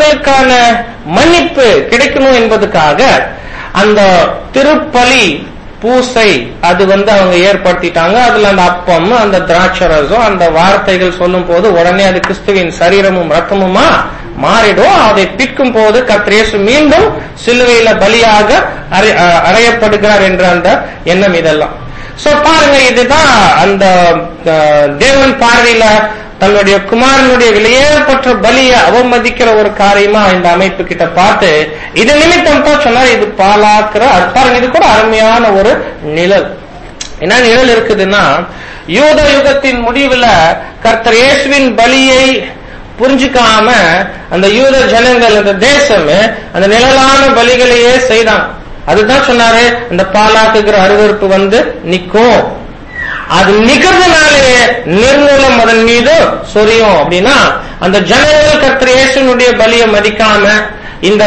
பாவங்களுக்கான மன்னிப்பு கிடைக்கணும் என்பதுக்காக அந்த திருப்பலி பூசை அது வந்து அவங்க ஏற்படுத்திட்டாங்க அதுல அந்த அப்பம் அந்த திராட்சரசம் அந்த வார்த்தைகள் சொல்லும் போது உடனே அது கிறிஸ்துவின் சரீரமும் ரத்தமுமா மாறிடும் அதை பிற்கும் போது கத்திரேசு மீண்டும் சிலுவையில பலியாக அறை- அஹ் அறையப்படுகிறார் என்ற அந்த எண்ணம் இதெல்லாம் சோ பாருங்க இதுதான் அந்த அஹ், தேவன் பார்வையில தன்னுடைய குமாரனுடைய விலையேறப்பட்ட பலியை அவமதிக்கிற ஒரு காரியமா இந்த அமைப்பு கிட்ட பார்த்து இது நிமித்தம் தான் சொன்னார் இது பாலாக்குற அது பாருங்க இது கூட அருமையான ஒரு நிழல் என்ன நிழல் இருக்குதுன்னா யூத யுகத்தின் முடிவுல கர்த்தர் இயேசுவின் பலியை புரிஞ்சுக்காம அந்த யூத ஜனங்கள் அந்த தேசம் அந்த நிழலான பலிகளையே செய்தாங்க அதுதான் சொன்னாரு இந்த பாலாக்குகிற அருவருப்பு வந்து நிக்கும் அது நிக்கிறதுனாலே நிர்மூலம் அதன் மீது சொரியும் அப்படின்னா அந்த ஜனங்கள் கர்த்தர் இயேசுனுடைய பலியை மதிக்காம இந்த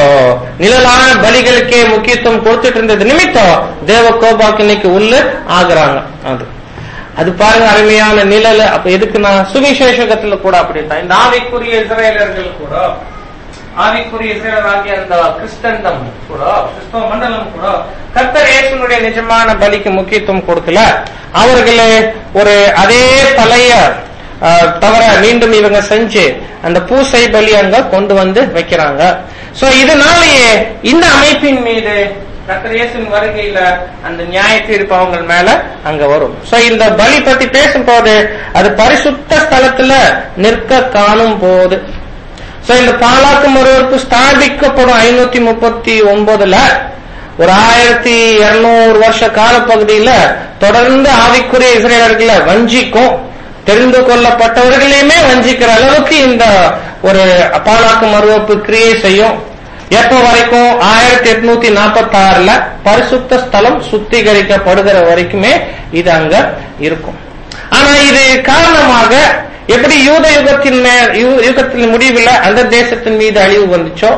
நிழலான பலிகளுக்கே முக்கியத்துவம் கொடுத்துட்டு இருந்தது நிமித்தம் தேவ கோபாக்கினைக்கு உள்ள ஆகுறாங்க அது அது பாருங்க அருமையான நிழல் அப்ப எதுக்குன்னா சுவிசேஷகத்துல கூட அப்படித்தான் இந்த ஆவிக்குரிய இஸ்ரேலர்கள் கூட ஆவிக்குரிய இஸ்ரேலராகிய அந்த கிறிஸ்தண்டம் கூட கிறிஸ்தவ மண்டலம் கூட கர்த்தர் இயேசுனுடைய நிஜமான பலிக்கு முக்கியத்துவம் கொடுக்கல அவர்களே ஒரு அதே பழைய அஹ், தவிர மீண்டும் இவங்க செஞ்சு அந்த பூசை பலி அங்க கொண்டு வந்து வைக்கிறாங்க சோ இதனாலேயே இந்த அமைப்பின் மீது கர்த்தர் இயேசுவின் வருகையில அந்த நியாய தீர்ப்பு அவங்க மேல அங்க வரும் சோ இந்த பலி பத்தி பேசும்போது அது பரிசுத்த ஸ்தலத்துல நிற்க காணும் போது சோ இந்த பாலாக்கு மறுவறுப்பு ஸ்தாபிக்கப்படும் ஐநூத்தி முப்பத்தி ஒன்பதுல ஒரு ஆயிரத்தி இருநூறு வருஷ காலப்பகுதியில தொடர்ந்து ஆவிக்குரிய இஸ்ரேலர்களை வஞ்சிக்கும் தெரிந்து கொள்ளப்பட்டவர்களையுமே வஞ்சிக்கிற அளவுக்கு இந்த ஒரு பாலாக்கு மறுவப்பு கிரியை செய்யும் எப்ப வரைக்கும் ஆயிரத்தி எட்நூத்தி நாற்பத்தி ஆறுல பரிசுத்த ஸ்தலம் சுத்திகரிக்கப்படுகிற வரைக்குமே இது அங்க இருக்கும் ஆனா இது காரணமாக எப்படி யூத யுகத்தின் மே- யூ- யுகத்தின் முடிவில் அந்த தேசத்தின் மீது அழிவு வந்துச்சோ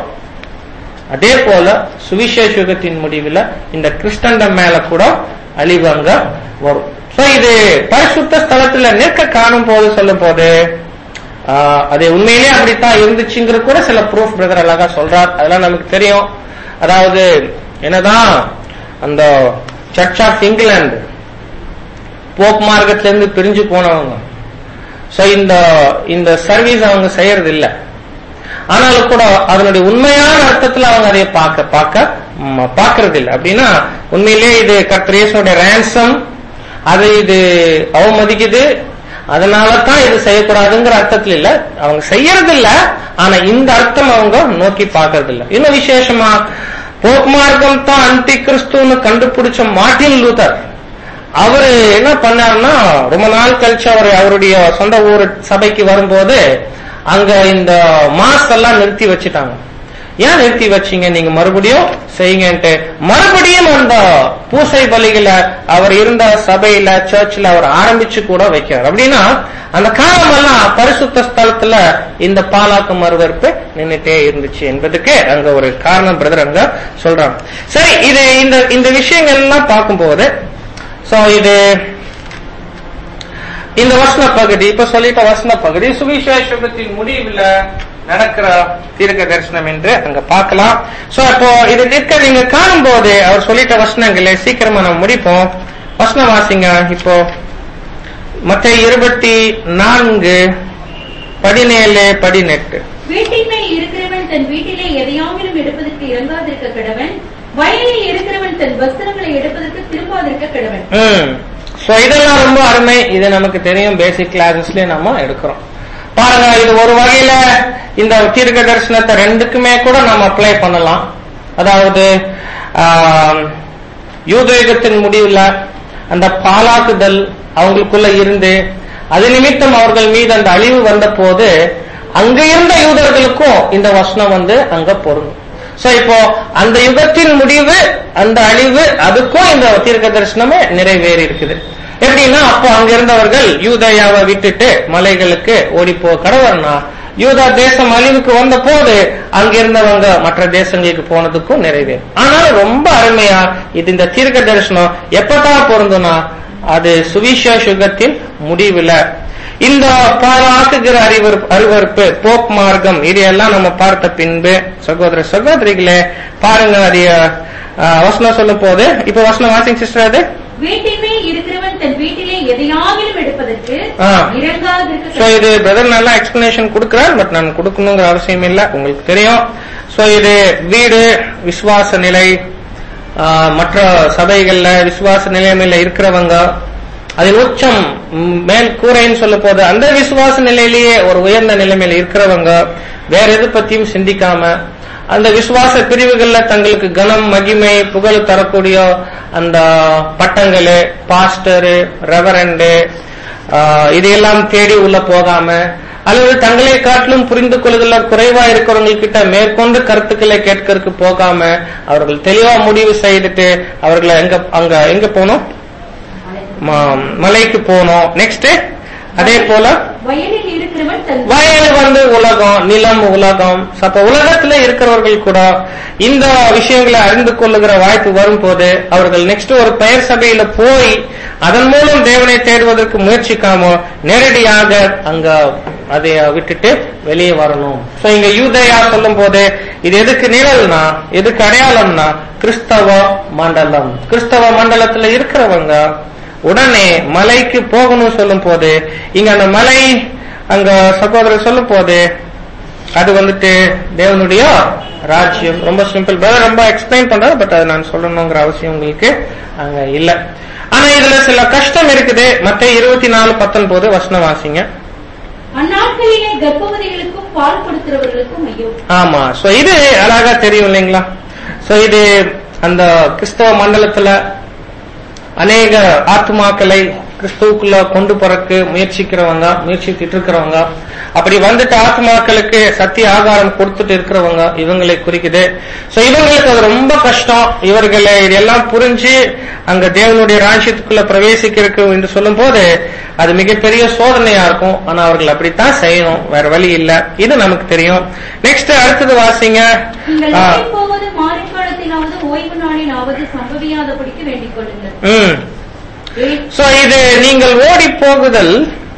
அதே போல சுவிசேஷ யுகத்தின் முடிவில் இந்த கிறிஸ்தண்டம் மேல கூட அழிவு அங்க வரும் சோ இது பரிசுத்த ஸ்தலத்துல நிற்க காணும் போது சொல்லும் போது ஆஹ், அது உண்மையிலே அப்படித்தான் இருந்துச்சுங்கிற கூட சில ப்ரூஃப் பிரதர் அழகா சொல்றார் அதெல்லாம் நமக்கு தெரியும் அதாவது என்னதான் அந்த சர்ச் ஆஃப் இங்கிலாந்து போக் மார்க்கத்துல இருந்து பிரிஞ்சு போனவங்க சோ இந்த இந்த சர்வீஸ் அவங்க செய்யறது இல்ல ஆனாலும் கூட அதனுடைய உண்மையான அர்த்தத்துல அவங்க அதை பார்க்க பார்க்க ம், பார்க்கறது இல்ல அப்படின்னா உண்மையிலேயே இது கர்த்தரேசனுடைய ரேன்சம் அது இது அவமதிக்குது அதனால தான் இது செய்யக்கூடாதுங்கிற அர்த்தத்துல இல்ல அவங்க செய்யறது இல்ல ஆனா இந்த அர்த்தம் அவங்க நோக்கி பார்க்கறது இல்ல இன்னும் விசேஷமா போக் மார்க்கம் தான் அந்தி கிறிஸ்துன்னு கண்டுபிடிச்ச மார்ட்டின் லூதர் அவரு என்ன பண்ணாருன்னா ரொம்ப நாள் கழிச்சு அவர் அவருடைய சொந்த ஊர் சபைக்கு வரும்போது அங்க இந்த மாஸ் எல்லாம் நிறுத்தி வச்சுட்டாங்க ஏன் நிறுத்தி வச்சீங்க நீங்க மறுபடியும் செய்யுங்கன்ட்டு மறுபடியும் அந்த பூசை பலிகளை அவர் இருந்த சபையில சர்ச்சில் அவர் ஆரம்பிச்சு கூட வைக்கிறார் அப்படின்னா அந்த காலமெல்லாம் பரிசுத்த ஸ்தலத்துல இந்த பாலாக்கு மறுவறுப்பு நின்னுட்டே இருந்துச்சு என்பதுக்கு அங்க ஒரு காரணம் பிரதர் அங்க சொல்றாங்க சரி இது இந்த இந்த விஷயங்கள் எல்லாம் பார்க்கும்போது சோ இது இந்த வசன பகுதி இப்ப சொல்லிட்ட வசன பகுதி சுவிசேஷத்தின் முடிவுல நடக்கிற தீர்க்க தரிசனம் என்று அங்க பார்க்கலாம் சோ இப்போ இது நிற்க நீங்க காணும்போது அவர் சொல்லிட்ட வசனங்களை சீக்கிரமா நம்ம முடிப்போம் வசனம் வாசிங்க இப்போ மத்த இருபத்தி நான்கு பதினேழு பதினெட்டு வீட்டின் மேல் இருக்கிறவன் தன் வீட்டிலே எதையாகிலும் எடுப்பதற்கு இறங்காதிருக்க கடவன் வயலில் இருக்கிறவன் தன் வஸ்திரங்களை எடுப்பதற்கு திரும்பாதிருக்க கடவன் ம் சோ இதெல்லாம் ரொம்ப அருமை இது நமக்கு தெரியும் பேசிக் கிளாஸஸ்லயே நம்ம எடுக்கிறோம் பாருங்க இது ஒரு வகையில இந்த தீர்க்க தரிசனத்தை ரெண்டுக்குமே கூட நம்ம அப்ளை பண்ணலாம் அதாவது ஆம், யூத யுகத்தின் முடிவுல அந்த பாலாக்குதல் அவங்களுக்குள்ள இருந்து அது நிமித்தம் அவர்கள் மீது அந்த அழிவு வந்த போது அங்க இருந்த யூதர்களுக்கும் இந்த வசனம் வந்து அங்க பொருந்தும் சோ இப்போ அந்த யுகத்தின் முடிவு அந்த அழிவு அதுக்கும் இந்த தீர்க்க தரிசனமே நிறைவேறி இருக்குது எப்படின்னா அப்போ அங்க இருந்தவர்கள் யூதயாவை விட்டுட்டு மலைகளுக்கு ஓடி போ கடவுள்னா யூதா தேசம் அழிவுக்கு வந்த போது அங்க இருந்தவங்க மற்ற தேசங்களுக்கு போனதுக்கும் நிறைவேறும் ஆனாலும் ரொம்ப அருமையா இது இந்த தீர்க்க தரிசனம் எப்பதான் பொருந்தும்னா அது சுவிசேஷ யுகத்தின் முடிவுல இந்த பாழாக்குகிற அறிவர் அருவறுப்பு போப் மார்க்கம் இதையெல்லாம் நம்ம பார்த்த பின்பு சகோதர சகோதரிகளே பாருங்க அது அஹ், வசனம் சொல்லும் போது இப்ப வசனம் வாசிங் சிஸ்டர் அது வீட்டின் மேல் இருக்கிறவன் தன் வீட்டிலே எதையாகிலும் எடுப்பதற்கு ஆ. இறங்காதிருக்க சோ இது பிரதர் நல்லா எக்ஸ்பிளனேஷன் கொடுக்கிறார் பட் நான் கொடுக்கணுங்கிற அவசியம் இல்ல உங்களுக்கு தெரியும் சோ இது வீடு விசுவாச நிலை ஆ, மற்ற சபைகள்ல விசுவாச நிலைமையில இருக்கிறவங்க அதில் உச்சம் ம், மேல் கூரைன்னு சொல்ல போது அந்த விசுவாச நிலையிலேயே ஒரு உயர்ந்த நிலைமையில இருக்கிறவங்க வேற எது பத்தியும் சிந்திக்காம அந்த விசுவாச பிரிவுகள்ல தங்களுக்கு கனம் மகிமை புகழ் தரக்கூடிய அந்த பட்டங்களு பாஸ்டரு ரெவரண்டு ஆஹ் இதையெல்லாம் தேடி உள்ள போகாம அல்லது தங்களை காட்டிலும் புரிந்து கொள்ளுதல குறைவா இருக்கிறவங்க கிட்ட மேற்கொண்டு கருத்துக்களை கேட்கறதுக்கு போகாம அவர்கள் தெளிவா முடிவு செய்துட்டு அவர்களை எங்க அங்க எங்க போனோம் ம- மலைக்கு போனோம் நெக்ஸ்ட் அதே போல வயலில் இருக்கிறவன் தன் வயல் வந்து உலகம் நிலம் உலகம் அப்ப உலகத்துல இருக்கிறவர்கள் கூட இந்த விஷயங்களை அறிந்து கொள்ளுகிற வாய்ப்பு வரும்போது அவர்கள் நெக்ஸ்ட் ஒரு பெயர் சபையில போய் அதன் மூலம் தேவனை தேடுவதற்கு முயற்சிக்காம நேரடியாக அங்க அதை விட்டுட்டு வெளியே வரணும் சோ இங்க யூதயா சொல்லும் போது இது எதுக்கு நிழல்னா எதுக்கு அடையாளம்னா கிறிஸ்தவ மண்டலம் கிறிஸ்தவ மண்டலத்துல இருக்கிறவங்க உடனே மலைக்கு போகணும் சொல்லும் போது இங்க அந்த மலை அங்க சகோதரர் சொல்லும் போது அது வந்துட்டு தேவனுடைய ராஜ்யம் ரொம்ப சிம்பிள் பிரதர் ரொம்ப எக்ஸ்பிளைன் பண்றாரு பட் அது நான் சொல்லணுங்கிற அவசியம் உங்களுக்கு அங்க இல்ல ஆனா இதுல சில கஷ்டம் இருக்குது மத்த இருபத்தி நாலு பத்தொன்பது வசனம் வாசிங்க அந்நாட்களிலே கர்ப்பவதிகளுக்கும் பால் கொடுக்கிறவர்களுக்கும் ஐயோ ஆமா சோ இது அழகா தெரியும் இல்லைங்களா சோ இது அந்த கிறிஸ்தவ மண்டலத்துல அநேக ஆத்மாக்களை கிறிஸ்துவுக்குள்ள கொண்டு போறக்கு முயற்சிக்கிறவங்க முயற்சித்துட்டு இருக்கிறவங்க அப்படி வந்துட்டு ஆத்மாக்களுக்கு சத்திய ஆகாரம் கொடுத்துட்டு இருக்கிறவங்க இவங்களை குறிக்குது சோ இவங்களுக்கு அது ரொம்ப கஷ்டம் இவர்களை இதெல்லாம் புரிஞ்சு அங்க தேவனுடைய ராஜ்யத்துக்குள்ள பிரவேசிக்கிறதுக்கு என்று சொல்லும் போது அது மிகப்பெரிய சோதனையா இருக்கும் ஆனா அவர்கள் அப்படித்தான் செய்யணும் வேற வழி இல்ல இது நமக்கு தெரியும் நெக்ஸ்ட் அடுத்தது வாசிங்க நீங்கள் ஆ, ஓடிப் போவது மாறிக்காலத்திலாவது ஓய்வு நாளிலாவது சம்பவியாதபடிக்கு வேண்டிக் கொள்ளுங்கள் ம் ஏ- சோ இது நீங்கள் ஓடி போகுதல்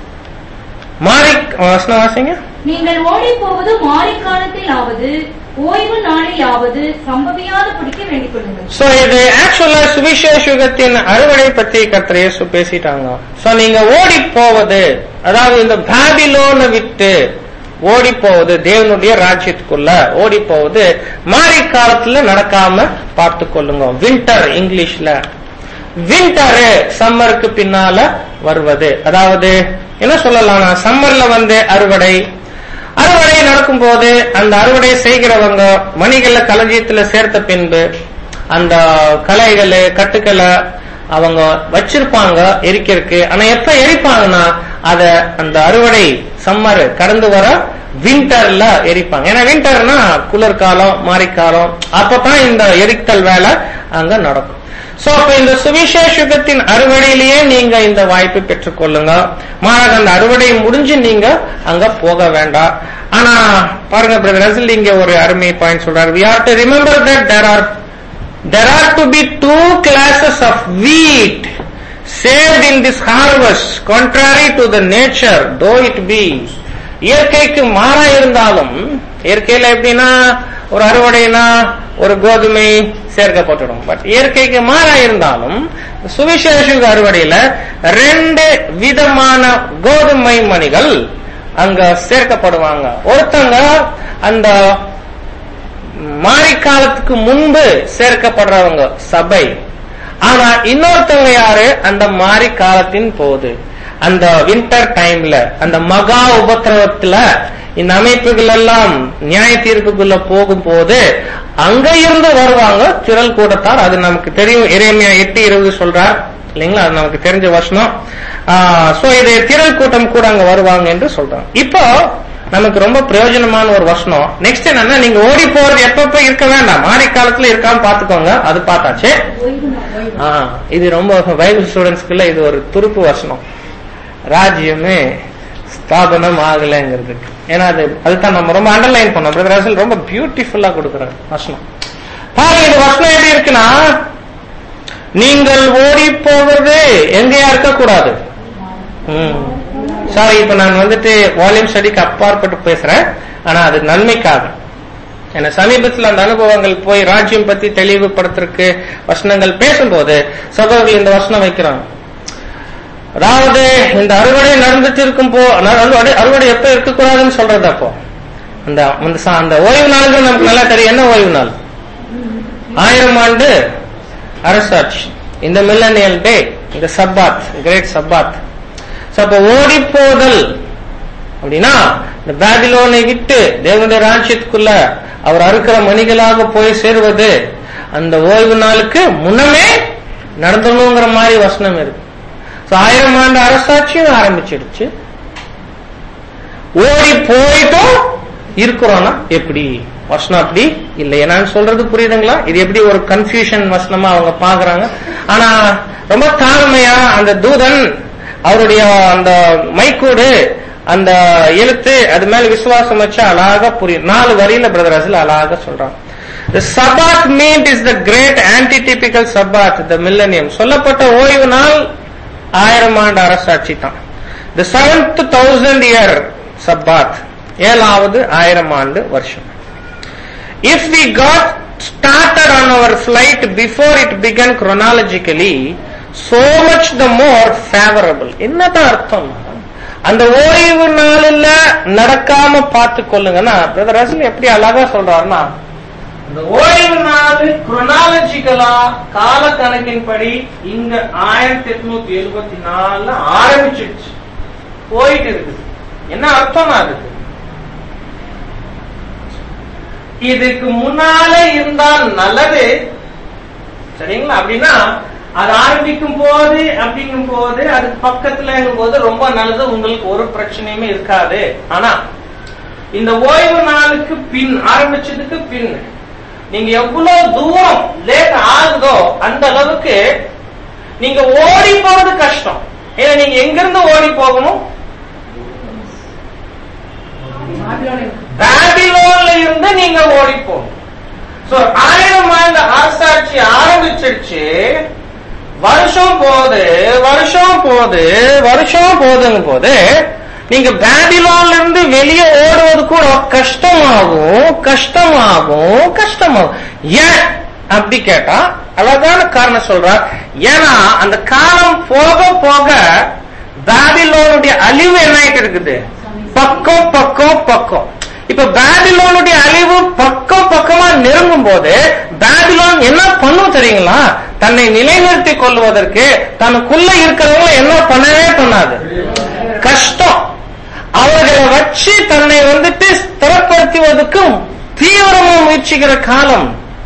மாறி வசனம் வாசிங்க நீங்கள் ஓடிப் போவது மாறிக்காலத்திலாவது ஓய்வு நாளிலாவது சம்பவியாதபடிக்கு வேண்டிக் கொள்ளுங்கள் சோ இது ஆக்சுவலா சுவிசேஷ யுகத்தின் அறுவடை பத்தி கர்த்தர் இயேசு பேசிட்டாங்க சோ நீங்க ஓடி போவது அதாவது இந்த பாபிலோனை விட்டு ஓடி போவது தேவனுடைய ராஜ்யத்துக்குள்ள ஓடி போவது மாறி காலத்துல நடக்காம பார்த்து கொள்ளுங்க வின்டர் இங்கிலீஷ்ல வின்டர் சம்மருக்கு பின்னால வருவது அதாவது என்ன சொல்லலாம்னா சம்மர்ல வந்து அறுவடை அறுவடை நடக்கும் போது அந்த அறுவடை செய்கிறவங்க மணிகள களஞ்சியத்துல சேர்த்த பின்பு அந்த களைகளை கட்டுக்களை அவங்க வச்சிருப்பாங்க எரிக்கிறதுக்கு ஆனா எப்ப எரிப்பாங்கன்னா அத அந்த அறுவடை சம்மர் கடந்து வர வின்டர்ல எரிப்பாங்க ஏன்னா வின்டர்னா குளிர்காலம் மாரிக்காலம் அப்பதான் இந்த எரித்தல் வேலை அங்க நடக்கும் சோ அப்ப இந்த சுவிசேஷ யுகத்தின் அறுவடையிலேயே நீங்க இந்த வாய்ப்பு பெற்றுக்கொள்ளுங்க மாறாக அந்த அறுவடை முடிஞ்சு நீங்க அங்க போக வேண்டாம் ஆனா பாருங்க பிரதர் ரசல் இங்க ஒரு அருமை பாயிண்ட் சொல்றாரு we have to remember that there are there are to be two classes of wheat saved in this harvest contrary to the nature though it be இயற்கைக்கு மாறா இருந்தாலும் இயற்கையில எப்படின்னா ஒரு அறுவடைனா ஒரு கோதுமை சேர்க்கப்பட்டுடும் பட் இயற்கைக்கு மாறா இருந்தாலும் சுவிசேஷ அறுவடையில ரெண்டு விதமான கோதுமை மணிகள் அங்க சேர்க்கப்படுவாங்க ஒருத்தங்க அந்த மாரிக்காலத்துக்கு முன்பு சேர்க்கப்படுறவங்க சபை ஆனா இன்னொருத்தவங்க யாரு அந்த மாரி காலத்தின் போது அந்த வின்டர் டைம்ல அந்த மகா உபத்திரவத்துல இந்த அமைப்புகள் எல்லாம் நியாய தீர்ப்புக்குள்ள போகும்போது அங்க இருந்து வருவாங்க திரள் கூட்டத்தார் அது நமக்கு தெரியும் இறைமையா எட்டு இருபது சொல்றார் இல்லைங்களா அது நமக்கு தெரிஞ்ச வசனம் சோ இது திரள் கூட்டம் கூட அங்க வருவாங்க என்று சொல்றாங்க இப்போ நமக்கு ரொம்ப பிரயோஜனமான ஒரு வசனம் நெக்ஸ்ட் என்னன்னா நீங்க ஓடி போறது எப்பப்ப இருக்க வேண்டாம் மாறி காலத்துல இருக்காம பாத்துக்கோங்க அது பார்த்தாச்சு ஓய்வு நாள் ஓய்வு ஆ, இது ரொம்ப பைபிள் ஸ்டூடெண்ட்ஸ்க்குள்ள இது ஒரு துருப்பு வசனம் ராஜ்யமே ஸ்தாபனம் ஆகலைங்கிறதுக்கு ஏன்னா அது அதுதான் நம்ம ரொம்ப அண்டர்லைன் பண்ணோம் பிரதர் ரசல் ரொம்ப பியூட்டிஃபுல்லா கொடுக்குறாரு வசனம் பாருங்க இது வசனம் எப்படி இருக்குன்னா நீங்கள் ஓடி போகிறது எங்கேயா இருக்கக்கூடாது ம். சாரி இப்ப நான் வந்துட்டு வால்யூம் ஸ்டடிக்கு அப்பாற்பட்டு பேசுறேன் ஆனா அது நன்மைக்காக ஏன்னா சமீபத்தில் அந்த அனுபவங்கள் போய் ராஜ்யம் பத்தி தெளிவுபடுத்துறதுக்கு வசனங்கள் பேசும்போது சகோதரர்கள் இந்த வசனம் வைக்கிறாங்க அதாவது இந்த அறுவடை நடந்துட்டு இருக்கும் போ அறுவடை அறுவடை எப்ப இருக்கக்கூடாதுன்னு சொல்றது அப்போ அந்த அந்த சா- அந்த ஓய்வு நாள்கள் நமக்கு நல்லா தெரியும் என்ன ஓய்வு நாள் ஆயிரம் ஆண்டு அரசாட்சி இந்த மில்லனியல் டே இந்த சப்பாத் கிரேட் சப்பாத் So, அப்ப ஓடி போதல் அப்படின்னா இந்த பேபிலோனை விட்டு தேவனுடைய ராஜ்யத்துக்குள்ள அவர் அறுக்கிற மணிகளாக போய் சேருவது அந்த ஓய்வு நாளுக்கு முன்னமே நடந்தணுங்கிற மாதிரி வசனம் இருக்கு So, ஆயிரம் ஆண்டு அரசாட்சியும் ஆரம்பிச்சிடுச்சு ஓடி போயிட்டும் இருக்கிறோம்னா எப்படி வசனம் அப்படி இல்லையா நான் சொல்றது புரியுதுங்களா இது எப்படி ஒரு கன்ஃபியூஷன் வசனமா அவங்க பாக்குறாங்க ஆனா ரொம்ப தாழ்மையா அந்த தூதன் அவருடைய அந்த மைக்கூடு அந்த எழுத்து அது மேல விசுவாசம் வச்சு அழகா புரியும் நாலு வரியில பிரதர் அசில் அழகா சொல்றான் The Sabbath meant is the great antitypical Sabbath, the millennium. சொல்லப்பட்ட ஓய்வு நாள் ஆயிரம் ஆண்டு அரசாட்சி தான் the seventh thousand year sabbath ஏழாவது ஆயிரம் ஆண்டு வருஷம் if we got started on our flight before it began chronologically so much the more favorable என்னதான் அர்த்தம் அந்த ஓய்வு நாளில் நடக்காம பார்த்து கொள்ளுங்கன்னா பிரதர் ரசல் எப்படி அழகா சொல்றாருன்னா இந்த ஓய்வு நாள் குரோனாலஜிக்கலா கால கணக்கின்படி இங்க ஆயிரத்தி எட்நூத்தி எழுபத்தி நாலுல ஆரம்பிச்சிடுச்சு போயிட்டு இருக்குது என்ன அர்த்தம் அதுக்கு இதுக்கு முன்னால இருந்தால் நல்லது சரிங்களா அப்படின்னா அது ஆரம்பிக்கும் போது அப்படிங்கும் போது அதுக்கு பக்கத்துல போது ரொம்ப நல்லது உங்களுக்கு ஒரு பிரச்சனையுமே இருக்காது ஆனா இந்த ஓய்வு நாளுக்கு பின் ஆரம்பிச்சதுக்கு பின் நீங்க எவ்வளவு தூரம் லேட் ஆகுதோ அந்த அளவுக்கு நீங்க ஓடி போறது கஷ்டம் ஏன்னா நீங்க எங்கிருந்து ஓடி போகணும் பேபிலோன்ல இருந்து நீங்க ஓடி போகணும் சோ ஆயிரம் ஆண்டு அரசாட்சி ஆரம்பிச்சிருச்சு வருஷம் போது வருஷம் போது வருஷம் போதுங்க போது நீங்க பேபிலோன்ல இருந்து வெளியே ஓடுவது கூட கஷ்டமாகும் கஷ்டமாகும் கஷ்டமாகும் ஏன் அப்படி கேட்டா அழகான காரணம் சொல்றார் ஏன்னா அந்த காலம் போக போக பேபிலோனுடைய அழிவு என்ன ஆயிட்டு இருக்குது பக்கம் பக்கம் பக்கம் இப்ப பேபிலோனுடைய அழிவு பக்கம் பக்கமா நெருங்கும் போது பேபிலோன் என்ன பண்ணும் தெரியுங்களா தன்னை நிலைநிறுத்திக் கொள்வதற்கு தனக்குள்ள இருக்கிறவங்க என்ன பண்ணவே பண்ணாது கஷ்டம் அவர்களை வச்சு தன்னை வந்துட்டு ஸ்திரப்படுத்துவதற்கு தீவிரமா முயற்சிக்கிற காலம்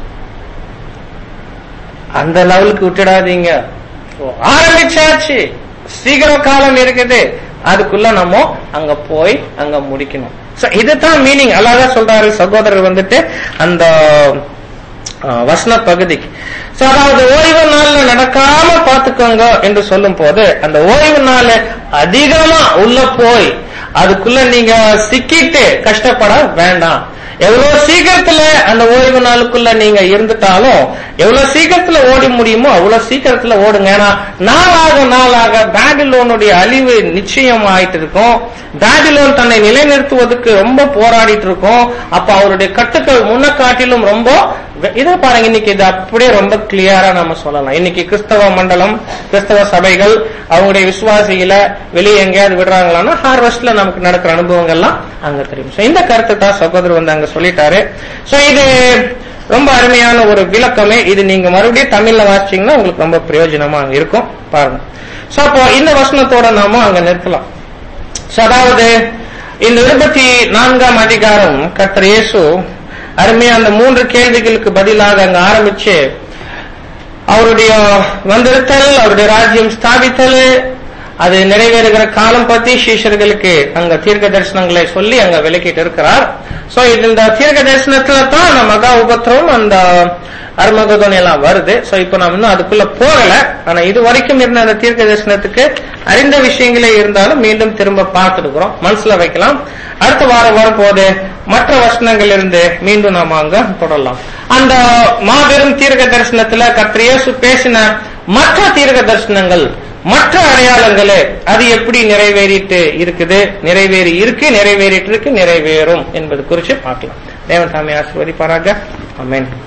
அந்த லெவலுக்கு விட்டுடாதீங்க ஆரம்பிச்சாச்சு சீக்கிரம் காலம் இருக்குது அதுக்குள்ள நம்ம அங்க போய் அங்க முடிக்கணும் So, இதுதான் மீனிங் அழகா சொல்றாரு சகோதரர் வந்துட்டு அந்த அஹ், வசன பகுதிக்கு So, அதாவது ஓய்வு நாள்ல நடக்காம பாத்துக்கோங்க என்று சொல்லும் போது அந்த ஓய்வு நாள் அதிகமா உள்ள போய் அதுக்குள்ள நீங்க சிக்கிட்டு கஷ்டப்பட வேண்டாம் எவ்வளவு சீக்கிரத்துல அந்த ஓய்வு நாளுக்குள்ள நீங்க இருந்துட்டாலும் எவ்வளவு சீக்கிரத்துல ஓடி முடியுமோ அவ்வளவு சீக்கிரத்துல ஓடுங்க ஏன்னா நாளாக நாளாக பேபிலோனுடைய அழிவு நிச்சயம் ஆயிட்டு இருக்கும் பேபிலோன் தன்னை நிலைநிறுத்துவதற்கு ரொம்ப போராடிட்டு இருக்கும் அப்ப அவருடைய கட்டுக்கள் முன்ன காட்டிலும் ரொம்ப இதை பாருங்க இன்னைக்கு இது அப்படியே ரொம்ப கிளியரா நம்ம சொல்லலாம் இன்னைக்கு கிறிஸ்தவ மண்டலம் கிறிஸ்தவ சபைகள் அவங்களுடைய விசுவாசிகளை வெளியே எங்கேயாவது விடுறாங்களான்னா ஹார்வெஸ்ட்ல நமக்கு நடக்கிற அனுபவங்கள்லாம் அங்க தெரியும் So, இந்த கருத்தை தான் சகோதரர் வந்து அங்க சொல்லிட்டாரு சோ இது ரொம்ப அருமையான ஒரு விளக்கமே இது நீங்க மறுபடியும் தமிழ்ல வாசிச்சீங்கன்னா உங்களுக்கு ரொம்ப பிரயோஜனமா இருக்கும் பாருங்க சோ அப்போ இந்த வசனத்தோட நாம அங்க நிறுத்தலாம் So, அதாவது இந்த இருபத்தி நான்காம் அதிகாரம் கர்த்தர் இயேசு அருமையா அந்த மூன்று கேள்விகளுக்கு பதிலாக அங்க ஆரம்பிச்சு அவருடைய வந்திருத்தல் அவருடைய ராஜ்யம் ஸ்தாபித்தல் அது நிறைவேறுகிற காலம் பத்தி சீஷர்களுக்கு அங்க தீர்க்க தரிசனங்களை சொல்லி அங்க விளக்கிட்டு இருக்கிறார் சோ இது இந்த தீர்க்க தரிசனத்துல தான் அந்த மகா உபத்திரம் அந்த அருமகதோன் எல்லாம் வருது சோ இப்போ நம்ம இன்னும் அதுக்குள்ள போகல ஆனா இது வரைக்கும் இருந்த அந்த தீர்க்க தரிசனத்துக்கு அறிந்த விஷயங்களே இருந்தாலும் மீண்டும் திரும்ப பார்த்துருக்கிறோம் மனசுல வைக்கலாம் அடுத்த வாரம் வரும்போது மற்ற வசனங்கள் இருந்து மீண்டும் நாம அங்க தொடரலாம் அந்த மாபெரும் தீர்க்க தரிசனத்துல கர்த்தர் இயேசு பேசின மற்ற தீர்க்க தரிசனங்கள் மற்ற அடையாளங்களே அது எப்படி நிறைவேறிட்டு இருக்குது நிறைவேறி இருக்கு நிறைவேறிட்டு இருக்கு நிறைவேறும் என்பது குறித்து பார்க்கலாம் தேவன் சாமி ஆசிர்வதிப்பாராக அமேன்